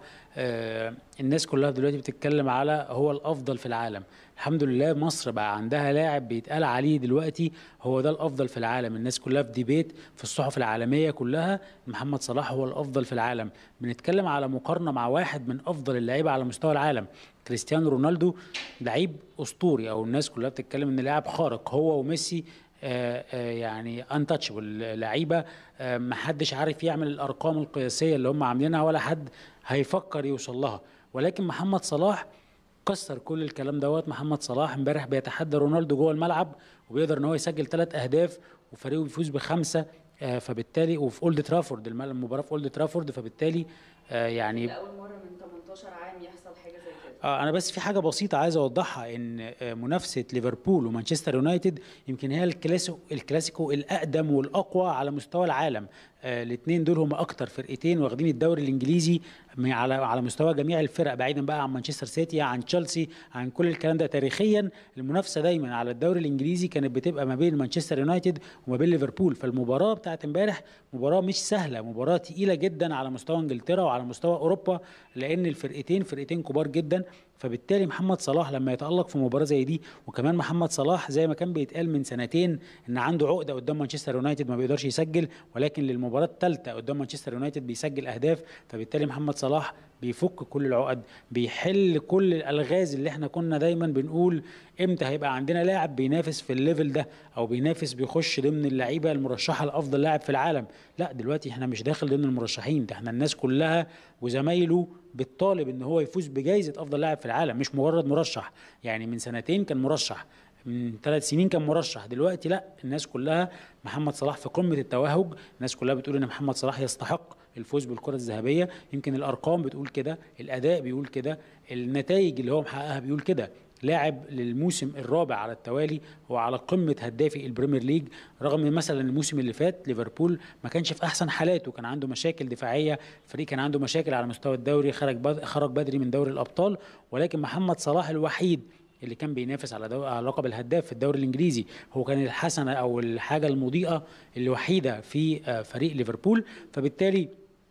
N: الناس كلها دلوقتي بتتكلم على هو الافضل في العالم الحمد لله مصر بقى عندها لاعب بيتقال عليه دلوقتي هو ده الافضل في العالم الناس كلها في ديبيت في الصحف العالميه كلها محمد صلاح هو الافضل في العالم بنتكلم على مقارنه مع واحد من افضل اللعيبه على مستوى العالم كريستيانو رونالدو لعيب اسطوري او الناس كلها بتتكلم ان لاعب خارق هو وميسي آآ آآ يعني انتاتشبل لعيبه ما حدش عارف يعمل الارقام القياسيه اللي هم عاملينها ولا حد هيفكر يوصل لها ولكن محمد صلاح كسر كل الكلام دوت محمد صلاح امبارح بيتحدى رونالدو جوه الملعب وبيقدر ان هو يسجل ثلاث اهداف وفريقه بيفوز بخمسه فبالتالي وفي اولد ترافورد المباراه في اولد ترافورد فبالتالي يعني
M: لاول مره من 18 عام يحصل حاجه زي كده
N: آه انا بس في حاجه بسيطه عايز اوضحها ان منافسه ليفربول ومانشستر يونايتد يمكن هي الكلاسيكو الكلاسيكو الاقدم والاقوى على مستوى العالم آه الاثنين دول هم اكتر فرقتين واخدين الدوري الانجليزي على على مستوى جميع الفرق بعيدا بقى عن مانشستر سيتي عن تشيلسي عن كل الكلام ده تاريخيا المنافسه دايما على الدوري الانجليزي كانت بتبقى ما بين مانشستر يونايتد وما بين ليفربول فالمباراه بتاعت امبارح مباراه مش سهله مباراه تقيله جدا على مستوى انجلترا وعلى مستوى اوروبا لان الفرقتين فرقتين كبار جدا فبالتالي محمد صلاح لما يتالق في مباراه زي دي وكمان محمد صلاح زي ما كان بيتقال من سنتين ان عنده عقده قدام مانشستر يونايتد ما بيقدرش يسجل ولكن للمباراه الثالثه قدام مانشستر يونايتد بيسجل اهداف فبالتالي محمد صلاح بيفك كل العقد بيحل كل الالغاز اللي احنا كنا دايما بنقول امتى هيبقى عندنا لاعب بينافس في الليفل ده او بينافس بيخش ضمن اللعيبه المرشحه لافضل لاعب في العالم لا دلوقتي احنا مش داخل ضمن المرشحين ده احنا الناس كلها وزمايله بتطالب ان هو يفوز بجائزه افضل لاعب في العالم مش مجرد مرشح يعني من سنتين كان مرشح من ثلاث سنين كان مرشح دلوقتي لا الناس كلها محمد صلاح في قمه التوهج الناس كلها بتقول ان محمد صلاح يستحق الفوز بالكره الذهبيه يمكن الارقام بتقول كده الاداء بيقول كده النتائج اللي هو محققها بيقول كده لاعب للموسم الرابع على التوالي هو على قمه هدافي البريمير ليج رغم مثلا الموسم اللي فات ليفربول ما كانش في احسن حالاته كان عنده مشاكل دفاعيه الفريق كان عنده مشاكل على مستوى الدوري خرج خرج بدري من دوري الابطال ولكن محمد صلاح الوحيد اللي كان بينافس على, دو... على لقب الهداف في الدوري الانجليزي هو كان الحسنه او الحاجه المضيئه الوحيده في فريق ليفربول فبالتالي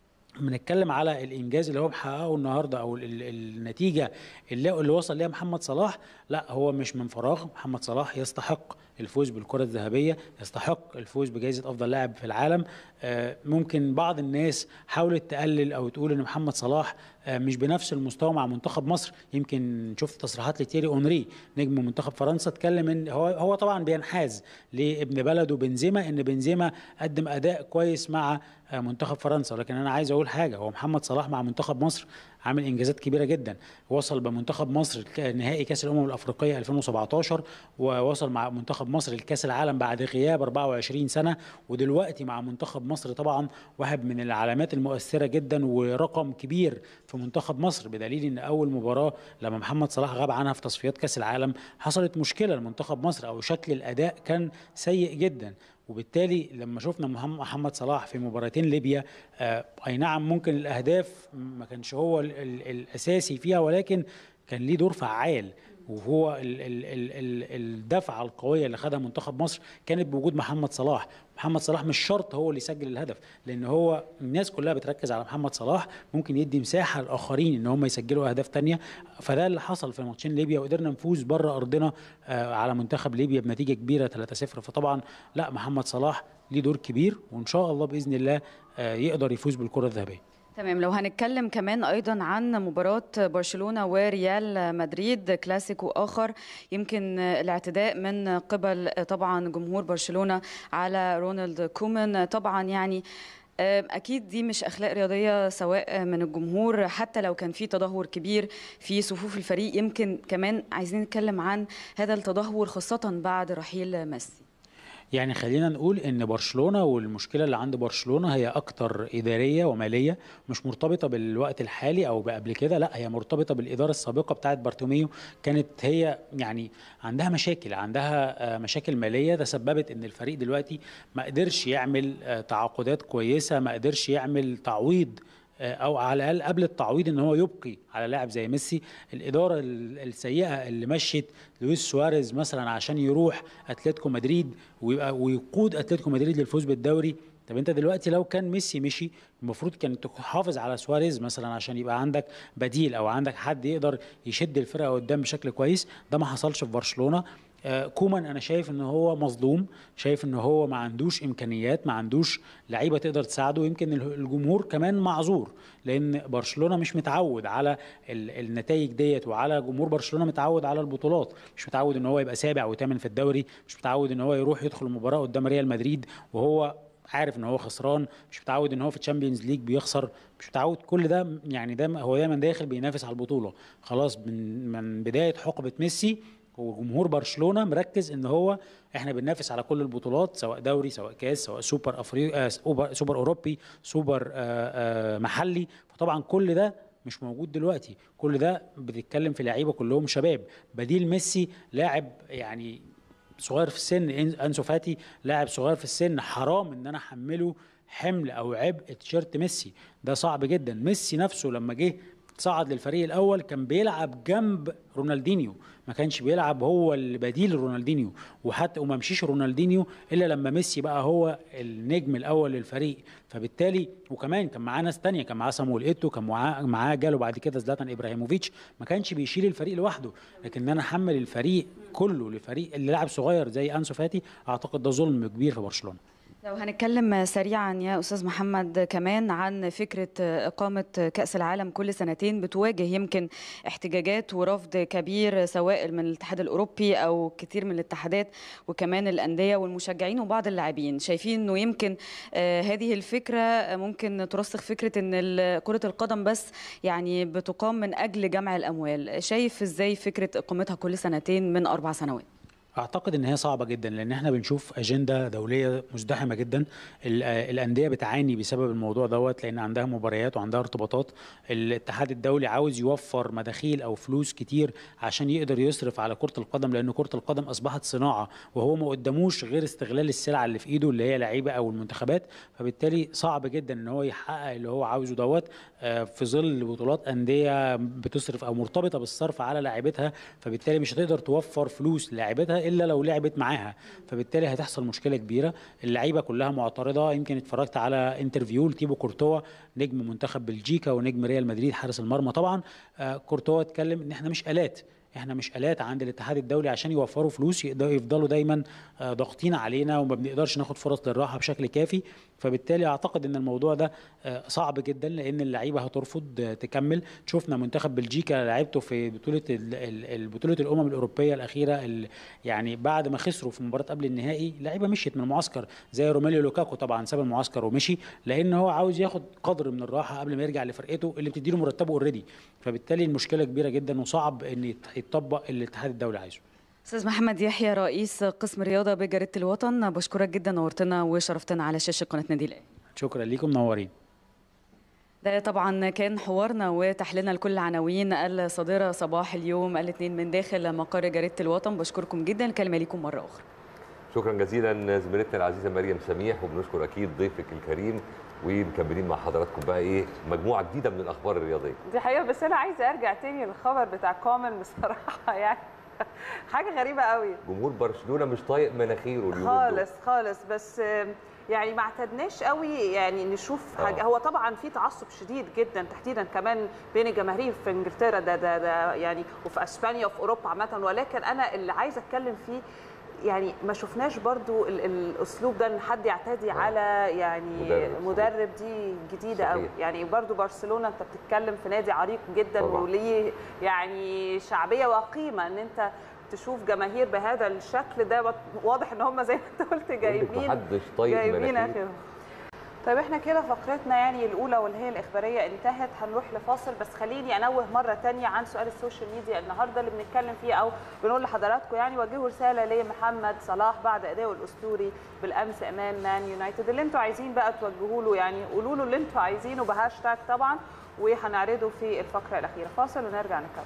N: بنتكلم على الانجاز اللي هو محققه النهارده او ال ال النتيجه اللي, اللي وصل ليها محمد صلاح لا هو مش من فراغ محمد صلاح يستحق الفوز بالكره الذهبيه يستحق الفوز بجائزه افضل لاعب في العالم آه ممكن بعض الناس حاولت تقلل او تقول ان محمد صلاح آه مش بنفس المستوى مع منتخب مصر يمكن شفت تصريحات لتيري اونري نجم منتخب فرنسا اتكلم ان هو هو طبعا بينحاز لابن بلده بنزيما ان بنزيما قدم اداء كويس مع آه منتخب فرنسا ولكن انا عايز اقول حاجه هو محمد صلاح مع منتخب مصر عامل انجازات كبيره جدا وصل بمنتخب مصر نهائي كاس الامم الافريقيه 2017 ووصل مع منتخب مصر لكاس العالم بعد غياب 24 سنه ودلوقتي مع منتخب مصر طبعا واحد من العلامات المؤثره جدا ورقم كبير في منتخب مصر بدليل ان اول مباراه لما محمد صلاح غاب عنها في تصفيات كاس العالم حصلت مشكله لمنتخب مصر او شكل الاداء كان سيء جدا وبالتالي لما شفنا محمد صلاح في مباراتين ليبيا آه اي نعم ممكن الاهداف ما كانش هو ال ال الاساسي فيها ولكن كان ليه دور فعال وهو ال ال ال ال الدفعه القويه اللي خدها منتخب مصر كانت بوجود محمد صلاح محمد صلاح مش شرط هو اللي يسجل الهدف لان هو الناس كلها بتركز على محمد صلاح ممكن يدي مساحه للاخرين ان هم يسجلوا اهداف تانية فده اللي حصل في ماتشين ليبيا وقدرنا نفوز بره ارضنا على منتخب ليبيا بنتيجه كبيره 3-0 فطبعا لا محمد صلاح ليه دور كبير وان شاء الله باذن الله يقدر يفوز بالكره الذهبيه
M: تمام لو هنتكلم كمان ايضا عن مباراه برشلونه وريال مدريد كلاسيكو اخر يمكن الاعتداء من قبل طبعا جمهور برشلونه على رونالد كومان طبعا يعني أكيد دي مش أخلاق رياضية سواء من الجمهور حتى لو كان في تدهور كبير في صفوف الفريق يمكن كمان عايزين نتكلم عن هذا التدهور خاصة بعد رحيل ميسي
N: يعني خلينا نقول ان برشلونه والمشكله اللي عند برشلونه هي اكتر اداريه وماليه مش مرتبطه بالوقت الحالي او قبل كده لا هي مرتبطه بالاداره السابقه بتاعه بارتوميو كانت هي يعني عندها مشاكل عندها مشاكل ماليه تسببت ان الفريق دلوقتي ما قدرش يعمل تعاقدات كويسه ما قدرش يعمل تعويض او على الاقل قبل التعويض ان هو يبقي على لاعب زي ميسي الاداره السيئه اللي مشت لويس سواريز مثلا عشان يروح اتلتيكو مدريد ويبقى ويقود اتلتيكو مدريد للفوز بالدوري طب انت دلوقتي لو كان ميسي مشي المفروض كان تحافظ على سواريز مثلا عشان يبقى عندك بديل او عندك حد يقدر يشد الفرقه قدام بشكل كويس ده ما حصلش في برشلونه كومان انا شايف ان هو مظلوم شايف ان هو ما عندوش امكانيات ما عندوش لعيبه تقدر تساعده يمكن الجمهور كمان معذور لان برشلونه مش متعود على النتائج ديت وعلى جمهور برشلونه متعود على البطولات مش متعود ان هو يبقى سابع وثامن في الدوري مش متعود ان هو يروح يدخل مباراه قدام ريال مدريد وهو عارف ان هو خسران مش متعود ان هو في الشامبيونز ليج بيخسر مش متعود كل ده يعني ده هو دايما داخل بينافس على البطوله خلاص من من بدايه حقبه ميسي وجمهور برشلونه مركز ان هو احنا بننافس على كل البطولات سواء دوري سواء كاس سواء سوبر افريقيا سوبر, سوبر اوروبي سوبر آآ آآ محلي فطبعا كل ده مش موجود دلوقتي كل ده بتتكلم في لعيبه كلهم شباب بديل ميسي لاعب يعني صغير في السن انسو فاتي لاعب صغير في السن حرام ان انا احمله حمل او عبء تيشيرت ميسي ده صعب جدا ميسي نفسه لما جه صعد للفريق الاول كان بيلعب جنب رونالدينيو ما كانش بيلعب هو البديل رونالدينيو وحتى وما مشيش رونالدينيو الا لما ميسي بقى هو النجم الاول للفريق فبالتالي وكمان كان معاه ناس تانية كان معاه صامويل ايتو كان معاه معاه جاله بعد كده زلاتان ابراهيموفيتش ما كانش بيشيل الفريق لوحده لكن انا احمل الفريق كله لفريق اللي لاعب صغير زي انسو فاتي اعتقد ده ظلم كبير في برشلونه
M: لو هنتكلم سريعا يا استاذ محمد كمان عن فكره اقامه كاس العالم كل سنتين بتواجه يمكن احتجاجات ورفض كبير سواء من الاتحاد الاوروبي او كتير من الاتحادات وكمان الانديه والمشجعين وبعض اللاعبين شايفين انه يمكن هذه الفكره ممكن ترسخ فكره ان كره القدم بس يعني بتقام من اجل جمع الاموال شايف ازاي فكره اقامتها كل سنتين من اربع سنوات
N: اعتقد ان هي صعبه جدا لان احنا بنشوف اجنده دوليه مزدحمه جدا الانديه بتعاني بسبب الموضوع دوت لان عندها مباريات وعندها ارتباطات الاتحاد الدولي عاوز يوفر مداخيل او فلوس كتير عشان يقدر يصرف على كره القدم لان كره القدم اصبحت صناعه وهو ما قداموش غير استغلال السلعه اللي في ايده اللي هي لعيبه او المنتخبات فبالتالي صعب جدا ان هو يحقق اللي هو عاوزه دوت في ظل بطولات انديه بتصرف او مرتبطه بالصرف على لاعبتها فبالتالي مش هتقدر توفر فلوس للاعبتها الا لو لعبت معاها فبالتالي هتحصل مشكله كبيره اللعيبه كلها معترضه يمكن اتفرجت على انترفيو لتيبو كورتوا نجم منتخب بلجيكا ونجم ريال مدريد حارس المرمى طبعا آه كورتوا اتكلم ان احنا مش الات احنا مش الات عند الاتحاد الدولي عشان يوفروا فلوس يفضلوا دايما ضاغطين علينا وما بنقدرش ناخد فرص للراحه بشكل كافي فبالتالي اعتقد ان الموضوع ده صعب جدا لان اللعيبه هترفض تكمل شفنا منتخب بلجيكا لعبته في بطوله بطوله الامم الاوروبيه الاخيره يعني بعد ما خسروا في مباراه قبل النهائي لعيبه مشيت من المعسكر زي روميليو لوكاكو طبعا ساب المعسكر ومشي لان هو عاوز ياخد قدر من الراحه قبل ما يرجع لفرقته اللي بتديله مرتبه اوريدي فبالتالي المشكله كبيره جدا وصعب ان يتطبق اللي الاتحاد الدولي عايزه
M: استاذ محمد يحيى رئيس قسم رياضه بجريده الوطن بشكرك جدا نورتنا وشرفتنا على شاشه قناه نادي الاهلي
N: شكرا ليكم منورين
M: ده طبعا كان حوارنا وتحليلنا لكل العناوين الصادره صباح اليوم الاثنين من داخل مقر جريده الوطن بشكركم جدا الكلمه ليكم مره اخرى
A: شكرا جزيلا زميلتنا العزيزه مريم سميح وبنشكر اكيد ضيفك الكريم ومكملين مع حضراتكم بقى ايه مجموعه جديده من الاخبار الرياضيه
B: دي حقيقه بس انا عايزه ارجع تاني للخبر بتاع كومن بصراحه يعني حاجه غريبه قوي
A: جمهور برشلونه مش طايق مناخيره اليومين
B: خالص خالص بس يعني ما اعتدناش قوي يعني نشوف حاجه هو طبعا في تعصب شديد جدا تحديدا كمان بين الجماهير في انجلترا ده ده, ده يعني وفي اسبانيا وفي اوروبا عامه ولكن انا اللي عايزه اتكلم فيه يعني ما شفناش برضو ال الاسلوب ده ان حد يعتدي على يعني مدرب, مدرب دي جديده قوي يعني برضو برشلونه انت بتتكلم في نادي عريق جدا وليه يعني شعبيه وقيمه ان انت تشوف جماهير بهذا الشكل ده واضح ان هم زي ما انت قلت جايبين
A: محدش طايق
B: جايبين اخر طيب احنا كده فقرتنا يعني الاولى واللي هي الاخباريه انتهت هنروح لفاصل بس خليني انوه مره تانية عن سؤال السوشيال ميديا النهارده اللي بنتكلم فيه او بنقول لحضراتكم يعني وجهوا رساله لمحمد صلاح بعد ادائه الاسطوري بالامس امام مان يونايتد اللي انتوا عايزين بقى توجهوا له يعني قولوا له اللي انتوا عايزينه بهاشتاج طبعا وهنعرضه في الفقره الاخيره فاصل ونرجع نكمل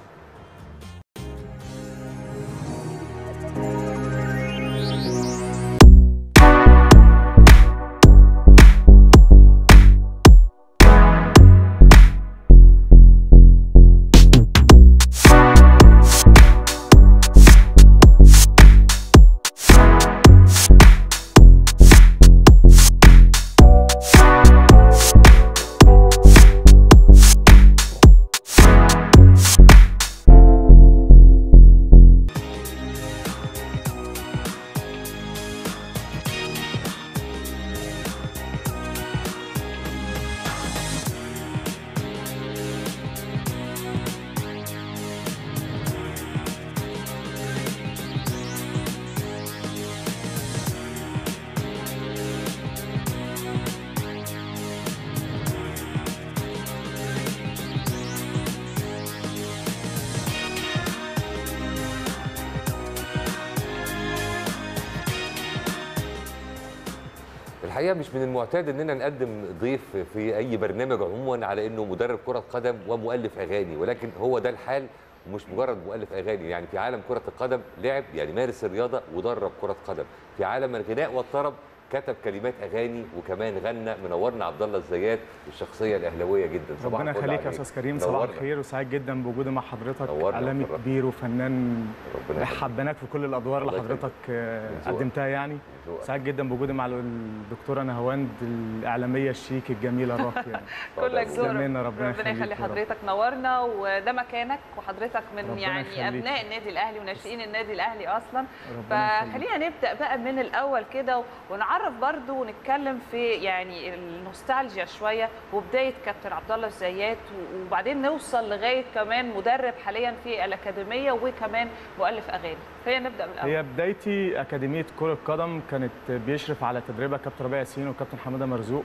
A: الحقيقه مش من المعتاد اننا نقدم ضيف في اي برنامج عموما على انه مدرب كره قدم ومؤلف اغاني ولكن هو ده الحال ومش مجرد مؤلف اغاني يعني في عالم كره القدم لعب يعني مارس الرياضه ودرب كره قدم في عالم الغناء والطرب كتب كلمات اغاني وكمان غنى منورنا عبد الله الزيات الشخصيه الاهلاويه جدا صباح
O: ربنا
A: الفل
O: يخليك يا
A: عليك.
O: استاذ كريم صباح
A: منورنا.
O: الخير وسعيد جدا بوجودي مع حضرتك
A: نورنا
O: اعلامي
A: وفرحنا.
O: كبير وفنان
A: ربنا يخليك.
O: حبيناك في كل الادوار اللي
A: الله يخليك.
O: حضرتك آه،
A: من ذوقك.
O: قدمتها يعني
A: ذوقك.
O: سعيد جدا بوجودي مع الدكتوره نهاوند الاعلاميه الشيك الجميله الراقيه يعني
B: كلك ذوق
O: تسلمينا، ربنا
B: ربنا
O: يخليك
B: يخلي
O: يا رب.
B: حضرتك نورنا وده مكانك وحضرتك من
O: ربنا
B: يعني
O: يخليك.
B: ابناء النادي الاهلي وناشئين النادي الاهلي اصلا
O: ربنا يخليك.
B: فخلينا نبدا بقى من الاول كده ونعرف برضو ونتكلم في يعني النوستالجيا شويه وبدايه كابتن عبد الله الزيات وبعدين نوصل لغايه كمان مدرب حاليا في الاكاديميه وكمان مؤلف اغاني خلينا نبدا من الاول
O: هي بدايتي اكاديميه كره قدم كانت بيشرف على تدريبها كابتن ربيع ياسين وكابتن حماده مرزوق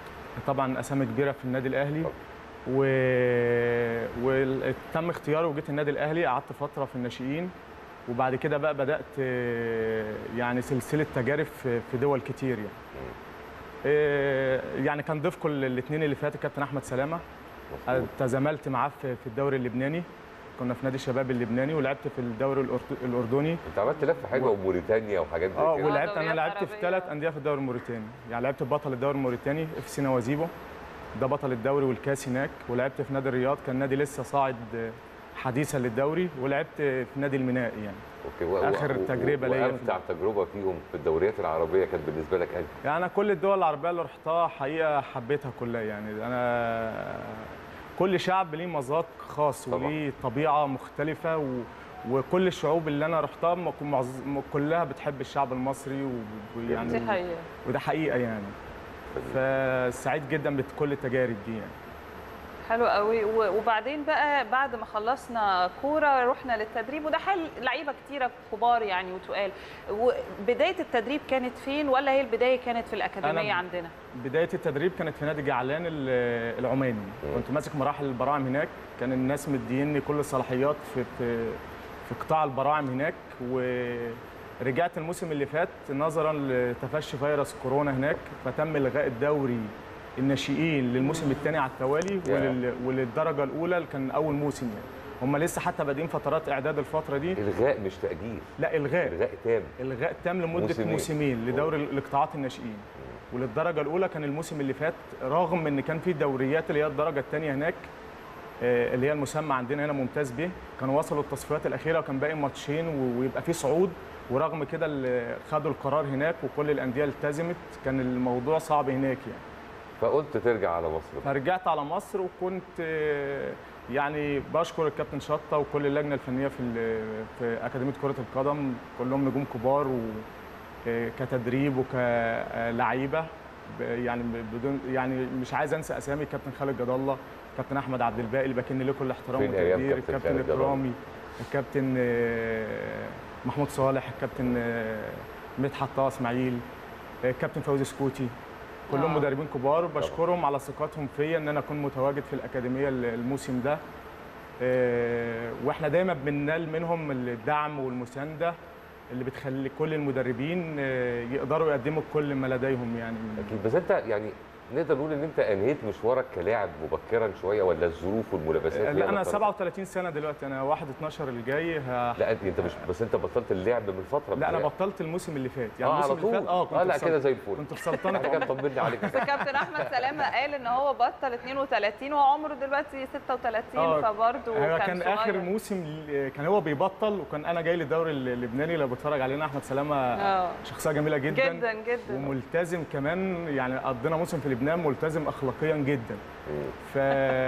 O: طبعا اسامي كبيره في النادي الاهلي و... وتم اختياري وجيت النادي الاهلي قعدت فتره في الناشئين وبعد كده بقى بدات آه، يعني سلسله تجارب في في دول كتير يعني آه، يعني كان ضيفكم الاثنين اللي فاتوا كابتن احمد سلامه تزاملت معاه في في الدوري اللبناني كنا في نادي الشباب اللبناني ولعبت في الدوري الأرد- الاردني
A: انت عملت لفه حلوه وموريتانيا وحاجات زي
O: اه
A: كده
O: ولعبت انا لعبت في ثلاث انديه في الدوري الموريتاني يعني لعبت بطل الدوري الموريتاني في سينا وزيبو ده بطل الدوري والكاس هناك ولعبت في نادي الرياض كان نادي لسه صاعد حديثا للدوري ولعبت في نادي الميناء يعني
A: اوكي و- و-
O: آخر
A: و-
O: تجربة ليا في
A: وامتع تجربه فيهم في الدوريات العربيه كانت بالنسبه لك انت
O: يعني انا كل الدول العربيه اللي رحتها حقيقه حبيتها كلها يعني انا كل شعب ليه مذاق خاص وليه طبيعه مختلفه و... وكل الشعوب اللي انا رحتها م- معظ- م- كلها بتحب الشعب المصري و- ويعني
B: دي حقيقة.
O: وده حقيقه يعني فسعيد جدا بكل التجارب دي يعني
B: حلو قوي و- وبعدين بقى بعد ما خلصنا كوره رحنا للتدريب وده حال لعيبه كتيره كبار يعني وتقال وبدايه التدريب كانت فين ولا هي البدايه كانت في الاكاديميه
O: أنا-
B: عندنا
O: بدايه التدريب كانت في نادي جعلان ال- العماني كنت ماسك مراحل البراعم هناك كان الناس مديني كل الصلاحيات في في في قطاع البراعم هناك ورجعت الموسم اللي فات نظرا لتفشي فيروس كورونا هناك فتم الغاء الدوري الناشئين للموسم الثاني على التوالي
A: يا.
O: ولل... وللدرجه الاولى اللي كان اول موسم يعني هم لسه حتى بادئين فترات اعداد الفتره دي
A: الغاء مش تاجيل
O: لا الغاء
A: الغاء تام
O: الغاء تام لمده
A: موسمين.
O: موسمين, موسمين لدوري الاقطاعات الناشئين وللدرجه الاولى كان الموسم اللي فات رغم ان كان في دوريات اللي هي الدرجه الثانيه هناك آه، اللي هي المسمى عندنا هنا ممتاز به كانوا وصلوا التصفيات الاخيره وكان باقي ماتشين و- ويبقى في صعود ورغم كده اللي خدوا القرار هناك وكل الانديه التزمت كان الموضوع صعب هناك يعني
A: فقلت ترجع على مصر
O: فرجعت على مصر وكنت آه، يعني بشكر الكابتن شطه وكل اللجنه الفنيه في ال- في اكاديميه كره القدم كلهم نجوم كبار و آه، كتدريب وكلعيبه ب- يعني ب- بدون يعني مش عايز انسى اسامي الكابتن خالد جد الله الكابتن احمد عبد الباقي اللي باكن له كل احترام
A: فين أيام
O: وتقدير
A: كابتن
O: الكابتن
A: خالد جد الله؟
O: اكرامي الكابتن آه، محمود صالح الكابتن آه، مدحت طه اسماعيل آه، الكابتن فوزي سكوتي كلهم
B: آه.
O: مدربين كبار بشكرهم على ثقتهم فيا ان انا اكون متواجد في الاكاديميه الموسم ده آه، واحنا دايما بننال منهم الدعم والمسانده اللي بتخلي كل المدربين آه، يقدروا يقدموا كل ما لديهم يعني
A: اكيد بس انت يعني نقدر نقول ان انت انهيت مشوارك كلاعب مبكرا شويه ولا الظروف والملابسات هي
O: لا
A: اللي
O: انا
A: اضطرت؟
O: 37 سنه دلوقتي انا 1 12 اللي جاي ه...
A: لا انت انت مش بس انت بطلت اللعب من فتره
O: لا انا
A: بتهيألي.
O: بطلت الموسم اللي فات يعني
A: اه على
O: الموسم اللي
A: طول
O: فات اه كنت
A: اه لا
O: في
A: كده
O: سلط-
A: زي الفل
O: كنت في سلطنه
A: احنا كده طمني عليك
B: بس كابتن احمد سلامه قال ان هو بطل 32 وعمره دلوقتي 36
O: آه،
B: فبرضه
O: هو
B: كان,
O: كان
B: صغير.
O: اخر موسم ل- كان هو بيبطل وكان انا جاي للدوري اللبناني لو بتفرج علينا احمد سلامه
B: آه.
O: شخصيه جميله جدا
B: جدا جدا
O: وملتزم كمان يعني قضينا موسم في لبنان ملتزم اخلاقيا جدا ف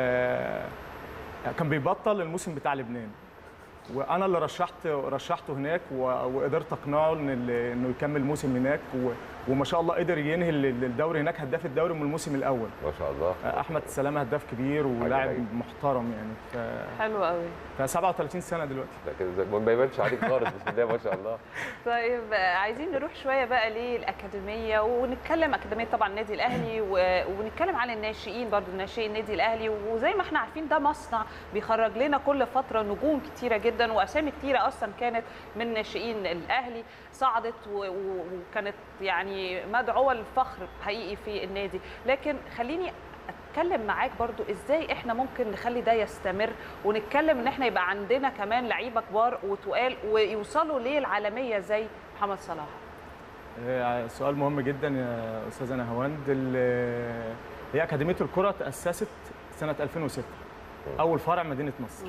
O: كان بيبطل الموسم بتاع لبنان وانا اللي رشحت رشحته هناك و- وقدرت اقنعه ان ال- انه يكمل موسم هناك و- وما شاء الله قدر ينهي ال- الدوري هناك هداف الدوري من الموسم الاول
A: ما شاء الله
O: احمد سلامه هداف كبير ولاعب
A: حقيقي.
O: محترم يعني ف
B: حلو قوي
O: ف 37 سنه دلوقتي
A: لا كده زي- ما يبانش عليك خالص بسم الله ما شاء الله
B: طيب آه، عايزين نروح شويه بقى للاكاديميه ونتكلم اكاديميه طبعا النادي الاهلي و- ونتكلم عن الناشئين برضو ناشئي النادي الاهلي وزي ما احنا عارفين ده مصنع بيخرج لنا كل فتره نجوم كتيره جدا واسامي كتيره اصلا كانت من ناشئين الاهلي صعدت و- و- وكانت يعني مدعوه للفخر حقيقي في النادي لكن خليني اتكلم معاك برضو ازاي احنا ممكن نخلي ده يستمر ونتكلم ان احنا يبقى عندنا كمان لعيبه كبار وتقال ويوصلوا للعالميه زي محمد صلاح
O: آه، سؤال مهم جدا يا استاذه نهاوند ال- هي اكاديميه الكره تاسست سنه 2006 اول فرع مدينه نصر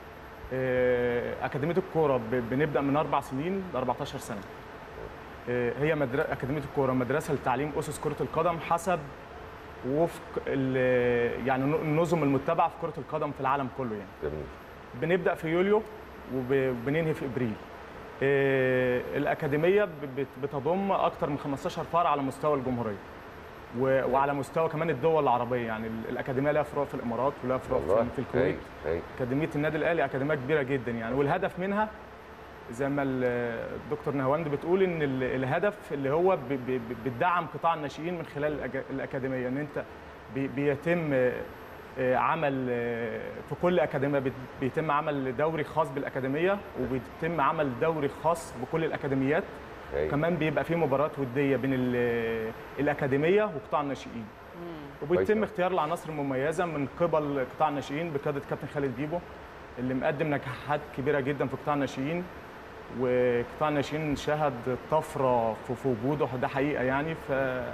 O: آه، اكاديميه الكوره ب- بنبدا من اربع سنين ل 14 سنه آه، هي مدر... اكاديميه الكوره مدرسه لتعليم اسس كره القدم حسب وفق ال- يعني النظم المتبعه في كره القدم في العالم كله يعني
A: جميل
O: بنبدا في يوليو وبننهي في ابريل آه، الاكاديميه ب- بت- بتضم اكثر من 15 فرع على مستوى الجمهوريه و- وعلى مستوى كمان الدول العربيه يعني ال- الاكاديميه لها فروع في الامارات ولها فروع
A: والله
O: في- في الكويت
A: هايل، هايل.
O: اكاديميه النادي الاهلي اكاديميه كبيره جدا يعني والهدف منها زي ما ال- الدكتور نهاوند بتقول ان ال- الهدف اللي هو ب- ب- ب- بتدعم قطاع الناشئين من خلال الأج- الاكاديميه ان انت بي- بيتم آه، آه، عمل آه، في كل اكاديميه بت- بيتم عمل دوري خاص بالاكاديميه وبيتم عمل دوري خاص بكل الاكاديميات
A: هايل.
O: كمان بيبقى في مباراه وديه بين ال- الاكاديميه وقطاع الناشئين وبيتم اختيار العناصر المميزه من قبل قطاع الناشئين بقياده كابتن خالد بيبو اللي مقدم نجاحات كبيره جدا في قطاع الناشئين وقطاع الناشئين شهد طفره في في وجوده ده حقيقه يعني ف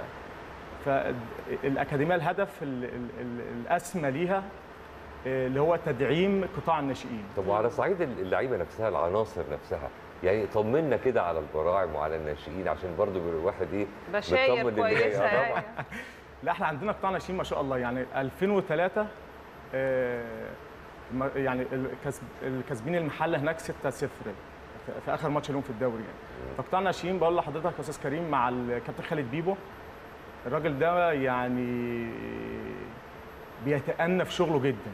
O: فالاكاديميه الهدف ال- ال- ال- الاسمى ليها آه، اللي هو تدعيم قطاع الناشئين
A: طب وعلى صعيد اللعيبه نفسها العناصر نفسها يعني طمنا كده على البراعم وعلى الناشئين عشان برضو الواحد ايه
B: بشاير
A: مطمن للي جاي.
B: كويسه
A: آه طبعاً.
B: يعني
O: لا احنا عندنا قطاع ناشئين ما شاء الله يعني 2003 آه، ما- يعني الكسب الكسبين المحله هناك 6-0 في- في اخر ماتش لهم في الدوري يعني فقطاع ناشئين بقول لحضرتك يا استاذ كريم مع الكابتن خالد بيبو الراجل ده يعني بيتأنى في شغله جدا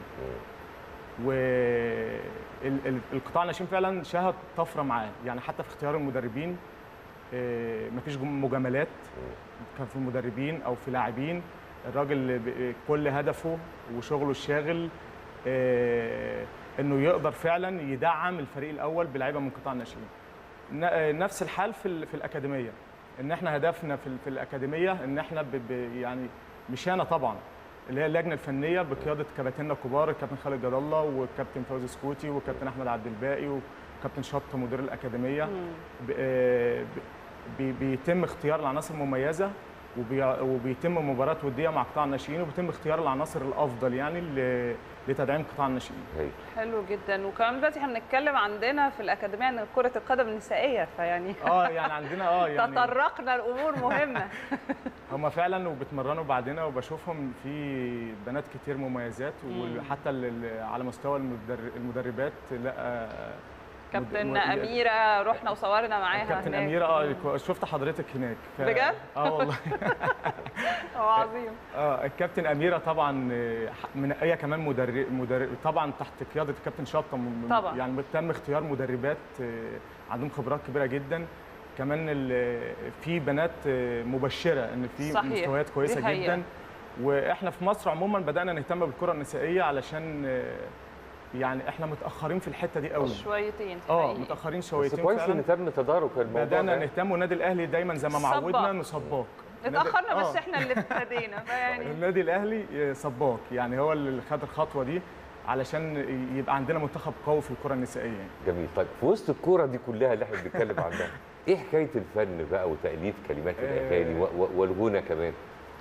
O: والقطاع الناشئين فعلا شهد طفره معاه يعني حتى في اختيار المدربين آه، مفيش جم- مجاملات كان في المدربين او في لاعبين الراجل ب- كل هدفه وشغله الشاغل آه، انه يقدر فعلا يدعم الفريق الاول بلعيبه من قطاع الناشئين ن- آه، نفس الحال في ال- في الاكاديميه ان احنا هدفنا في ال- في الاكاديميه ان احنا ب- ب- يعني مش انا طبعا اللي هي اللجنه الفنيه بقياده كباتننا الكبار الكابتن خالد جلال الله والكابتن فوزي سكوتي والكابتن احمد عبد الباقي وكابتن شط مدير الاكاديميه ب- آه، ب- بي- بيتم اختيار العناصر المميزه وبي- وبيتم مباراه وديه مع قطاع الناشئين وبيتم اختيار العناصر الافضل يعني ل- لتدعيم قطاع الناشئين
B: حلو جدا وكمان دلوقتي احنا بنتكلم عندنا في الاكاديميه عن كره القدم النسائيه فيعني
O: اه يعني عندنا اه يعني
B: تطرقنا لامور مهمه
O: هم فعلا وبيتمرنوا بعدنا وبشوفهم في بنات كتير مميزات
B: مم.
O: وحتى ال- ال- على مستوى المدر- المدربات لا آه،
B: كابتن
O: مد-
B: اميره رحنا وصورنا معاها
O: كابتن
B: هناك.
O: اميره اه كو- شفت حضرتك هناك ف-
B: بجد؟
O: اه والله
B: هو عظيم
O: اه الكابتن اميره طبعا آه، من هي كمان مدرب مدرب طبعا تحت قياده الكابتن شطه من- من-
B: طبعا.
O: يعني تم اختيار مدربات آه، عندهم خبرات كبيره جدا كمان ال- في بنات مبشره ان في
B: صحيح،
O: مستويات
B: دي
O: كويسه
B: حقيقة.
O: جدا واحنا في مصر عموما بدانا نهتم بالكره النسائيه علشان آه، يعني احنا متاخرين في الحته دي قوي
B: شويتين
O: اه
B: حقيقي.
O: متاخرين
A: بس
O: شويتين
A: كويس
O: فعلاً.
A: ان تم تدارك الموضوع
O: بدانا
A: ده.
O: نهتم والنادي الاهلي دايما زي ما
B: سباق.
O: معودنا انه سباق النادي-
B: اتاخرنا بس
O: آه.
B: احنا اللي ابتدينا فيعني
O: النادي الاهلي سباق يعني هو اللي خد الخطوه دي علشان يبقى عندنا منتخب قوي في الكره النسائيه يعني.
A: جميل طيب في وسط الكوره دي كلها اللي احنا بنتكلم عنها ايه حكايه الفن بقى وتاليف كلمات الاغاني و- و- والغنى كمان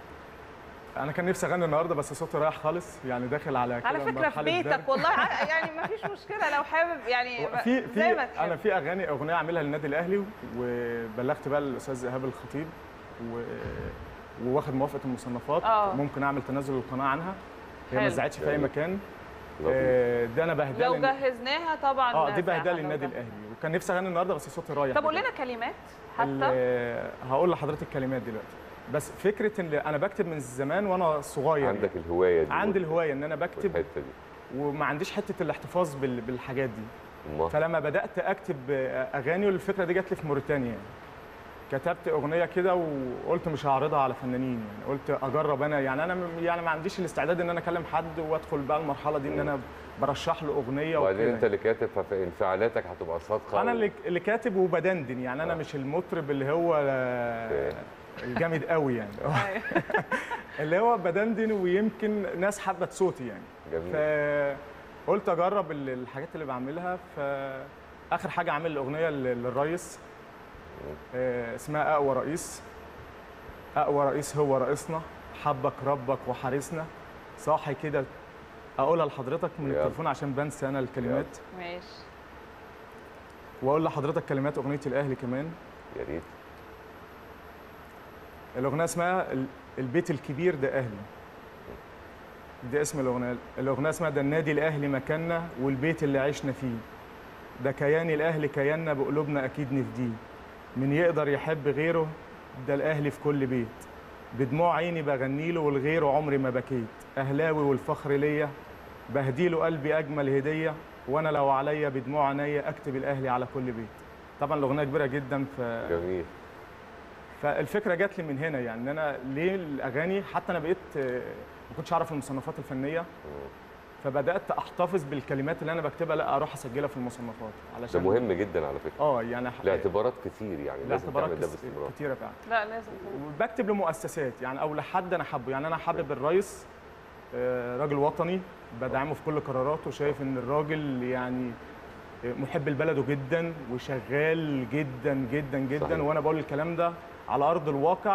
B: انا كان نفسي اغني النهارده بس صوتي رايح خالص يعني داخل على كده
P: على فكره في
B: مرحلة
P: بيتك
B: برد.
P: والله ع- يعني ما فيش مشكله لو حابب يعني
B: في
P: زي
B: في
P: ما تحب
B: انا في اغاني اغنيه عاملها للنادي الاهلي وبلغت بقى الاستاذ ايهاب الخطيب و... وواخد موافقه المصنفات
P: آه.
B: ممكن اعمل تنازل القناه عنها هي ما
P: حلو.
B: اتذاعتش في اي
P: جميل.
B: مكان
A: لطيف.
B: آه، ده انا بهداه
P: لو
B: للن-
P: جهزناها طبعا
B: اه دي
P: هنذاعها
B: بهداه
P: لو
B: للنادي
P: ده.
B: الاهلي وكان نفسي اغني النهارده بس صوتي رايح
P: طب قول
B: بجد.
P: لنا كلمات حتى
B: ال- هقول لحضرتك كلمات دلوقتي بس فكره ان انا بكتب من زمان وانا صغير
A: عندك الهوايه دي
B: عندي الهوايه ان انا بكتب
A: الحته دي
B: وما عنديش حته الاحتفاظ بال- بالحاجات دي
A: أمال.
B: فلما بدات اكتب اغاني والفكره دي جات لي في موريتانيا يعني كتبت اغنيه كده وقلت مش هعرضها على فنانين يعني قلت اجرب انا يعني انا م- يعني ما عنديش الاستعداد ان انا اكلم حد وادخل بقى المرحله دي ان انا برشح له اغنيه
A: وبعدين
B: وكده
A: انت اللي كاتب فانفعالاتك هتبقى صادقه
B: انا اللي اللي كاتب وبدندن يعني انا مش المطرب اللي هو الجامد قوي يعني اللي هو بدندن ويمكن ناس حابه صوتي يعني
A: جميل.
B: فقلت اجرب ال- الحاجات اللي بعملها فاخر حاجه عامل اغنيه لل- للريس آه، اسمها اقوى رئيس اقوى رئيس هو رئيسنا حبك ربك وحارسنا صاحي كده اقولها لحضرتك من
A: يلا.
B: التليفون عشان بنسى انا الكلمات
P: ماشي
B: واقول لحضرتك كلمات اغنيه الاهلي كمان
A: يا ريت
B: الاغنيه اسمها ال- البيت الكبير ده اهلي ده اسم الاغنيه الاغنيه اسمها ده النادي الاهلي مكاننا والبيت اللي عشنا فيه ده كيان الاهلي كياننا بقلوبنا اكيد نفديه من يقدر يحب غيره ده الاهلي في كل بيت بدموع عيني بغني له والغيره عمري ما بكيت اهلاوي والفخر ليا بهديله قلبي اجمل هديه وانا لو عليا بدموع عينيا اكتب الاهلي على كل بيت طبعا الاغنيه كبيره جدا ف
A: جميل
B: فالفكره جات لي من هنا يعني ان انا ليه الاغاني حتى انا بقيت آه، ما كنتش اعرف المصنفات الفنيه فبدات احتفظ بالكلمات اللي انا بكتبها لا اروح اسجلها في المصنفات
A: ده
B: علشان
A: مهم جدا على فكره
B: اه يعني ح-
A: لاعتبارات كتير يعني لازم
B: لاعتبارات
A: تعمل ده
B: كس-
A: باستمرار
B: كتيره فعلا
P: لا لازم
B: وبكتب لمؤسسات يعني او لحد انا حابه يعني انا حابب الرئيس آه، راجل وطني بدعمه في كل قراراته شايف ان الراجل يعني آه، محب لبلده جدا وشغال جدا جدا جدا
A: صحيح.
B: وانا بقول الكلام ده على ارض الواقع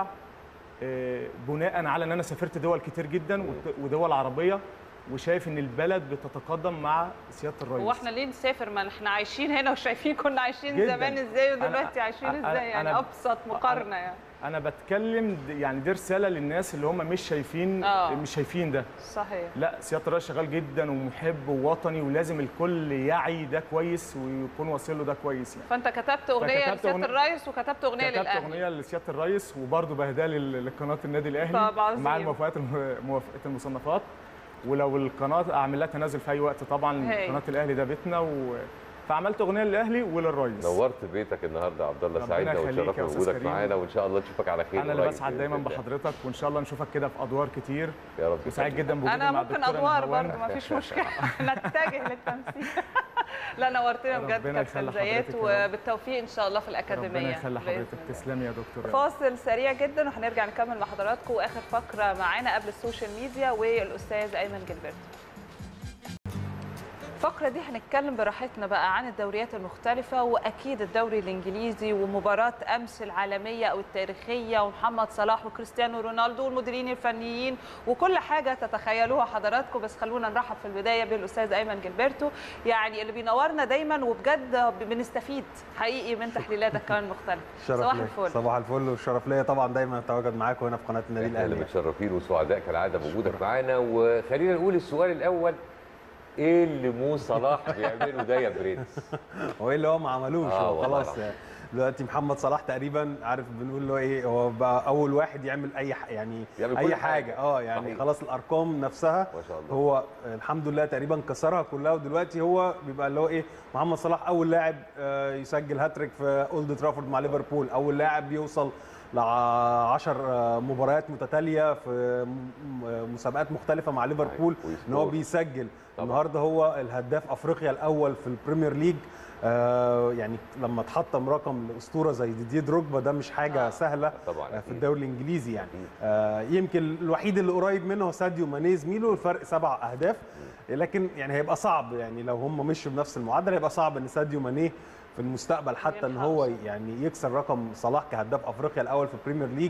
B: آه، بناء على ان انا سافرت دول كتير جدا وت- ودول عربيه وشايف ان البلد بتتقدم مع سياده الرئيس
P: هو احنا ليه نسافر ما احنا عايشين هنا وشايفين كنا عايشين
B: جداً.
P: زمان ازاي
B: أنا-
P: ودلوقتي عايشين
B: أنا-
P: ازاي يعني
B: أنا-
P: ابسط مقارنه يعني
B: انا بتكلم د- يعني دي رساله للناس اللي هم مش شايفين
P: آه.
B: مش شايفين ده
P: صحيح
B: لا سياده الرئيس شغال جدا ومحب ووطني ولازم الكل يعي ده كويس ويكون واصل له ده كويس يعني
P: فانت كتبت اغنيه
B: فكتبت
P: لسياده
B: أغنية-
P: الرئيس وكتبت اغنيه
B: كتبت
P: للاهلي
B: اغنيه لسياده الرئيس وبرده بهداه لل- لقناه النادي الاهلي
P: طب عظيم.
B: مع الموافقات الم- موافقه المصنفات ولو القناه اعمل لها تنازل في اي وقت طبعا
A: هاي.
B: قناه الاهلي ده بيتنا و... فعملت اغنيه للاهلي وللرئيس
A: نورت بيتك النهارده يا عبد الله
B: ربنا
A: سعيدنا
B: يخليك
A: وتشرفنا
B: يا أستاذ
A: بوجودك
B: كريم.
A: معانا وان شاء الله نشوفك على خير
B: انا اللي
A: قريب
B: بسعد
A: بإذن
B: دايما
A: الله.
B: بحضرتك وان شاء الله نشوفك كده في ادوار كتير
A: يا رب
B: وسعيد جدا بوجودي
P: انا
B: مع
P: ممكن
B: الدكتورة
P: ادوار
B: نهوان.
P: برضه ما فيش مشكله نتجه للتمثيل لا نورتنا بجد
B: ربنا
P: كابتن
B: يخلي
P: زيات
B: حضرتك يا رب.
P: وبالتوفيق ان شاء الله في الاكاديميه
B: ربنا يخلي
P: بإذن
B: حضرتك تسلمي يا دكتور
P: فاصل سريع جدا وهنرجع نكمل مع حضراتكم واخر فقره معانا قبل السوشيال ميديا والاستاذ ايمن جلبرت الفقرة دي هنتكلم براحتنا بقى عن الدوريات المختلفة وأكيد الدوري الإنجليزي ومباراة أمس العالمية أو التاريخية ومحمد صلاح وكريستيانو رونالدو والمديرين الفنيين وكل حاجة تتخيلوها حضراتكم بس خلونا نرحب في البداية بالأستاذ أيمن جلبرتو يعني اللي بينورنا دايما وبجد بنستفيد حقيقي من تحليلاتك كمان مختلفة
Q: شرف
P: صباح
Q: ليا.
P: الفل
Q: صباح الفل والشرف ليا طبعا دايما اتواجد معاكم هنا في قناه النادي
A: احنا اللي
Q: الاهلي
A: متشرفين وسعداء كالعاده بوجودك معانا وخلينا نقول السؤال الاول ايه اللي مو صلاح بيعمله ده يا برنس؟
Q: هو ايه اللي هو ما عملوش
A: آه
Q: هو
A: والله
Q: خلاص
A: العظيم.
Q: دلوقتي محمد صلاح تقريبا عارف بنقول له ايه هو بقى اول واحد يعمل اي ح... يعني
A: يعمل
Q: اي
A: كل
Q: حاجه,
A: حاجة.
Q: اه يعني
A: صحيح.
Q: خلاص الارقام نفسها
A: ما شاء الله
Q: هو الحمد لله تقريبا كسرها كلها ودلوقتي هو بيبقى اللي هو ايه محمد صلاح اول لاعب آه، يسجل هاتريك في اولد ترافورد مع ليفربول اول لاعب يوصل ل 10 مباريات متتاليه في م- م- مسابقات مختلفه مع ليفربول ان هو بيسجل النهارده هو الهداف افريقيا الاول في البريمير ليج آه يعني لما اتحطم رقم لاسطوره زي ديديه دروجبا ده مش حاجه سهله
A: طبعا
Q: آه، في الدوري الانجليزي يعني آه يمكن الوحيد اللي قريب منه هو ساديو ماني زميله الفرق سبع اهداف لكن يعني هيبقى صعب يعني لو هم مشوا بنفس المعدل هيبقى صعب ان ساديو ماني في المستقبل حتى ان هو يعني يكسر رقم صلاح كهداف افريقيا الاول في البريمير ليج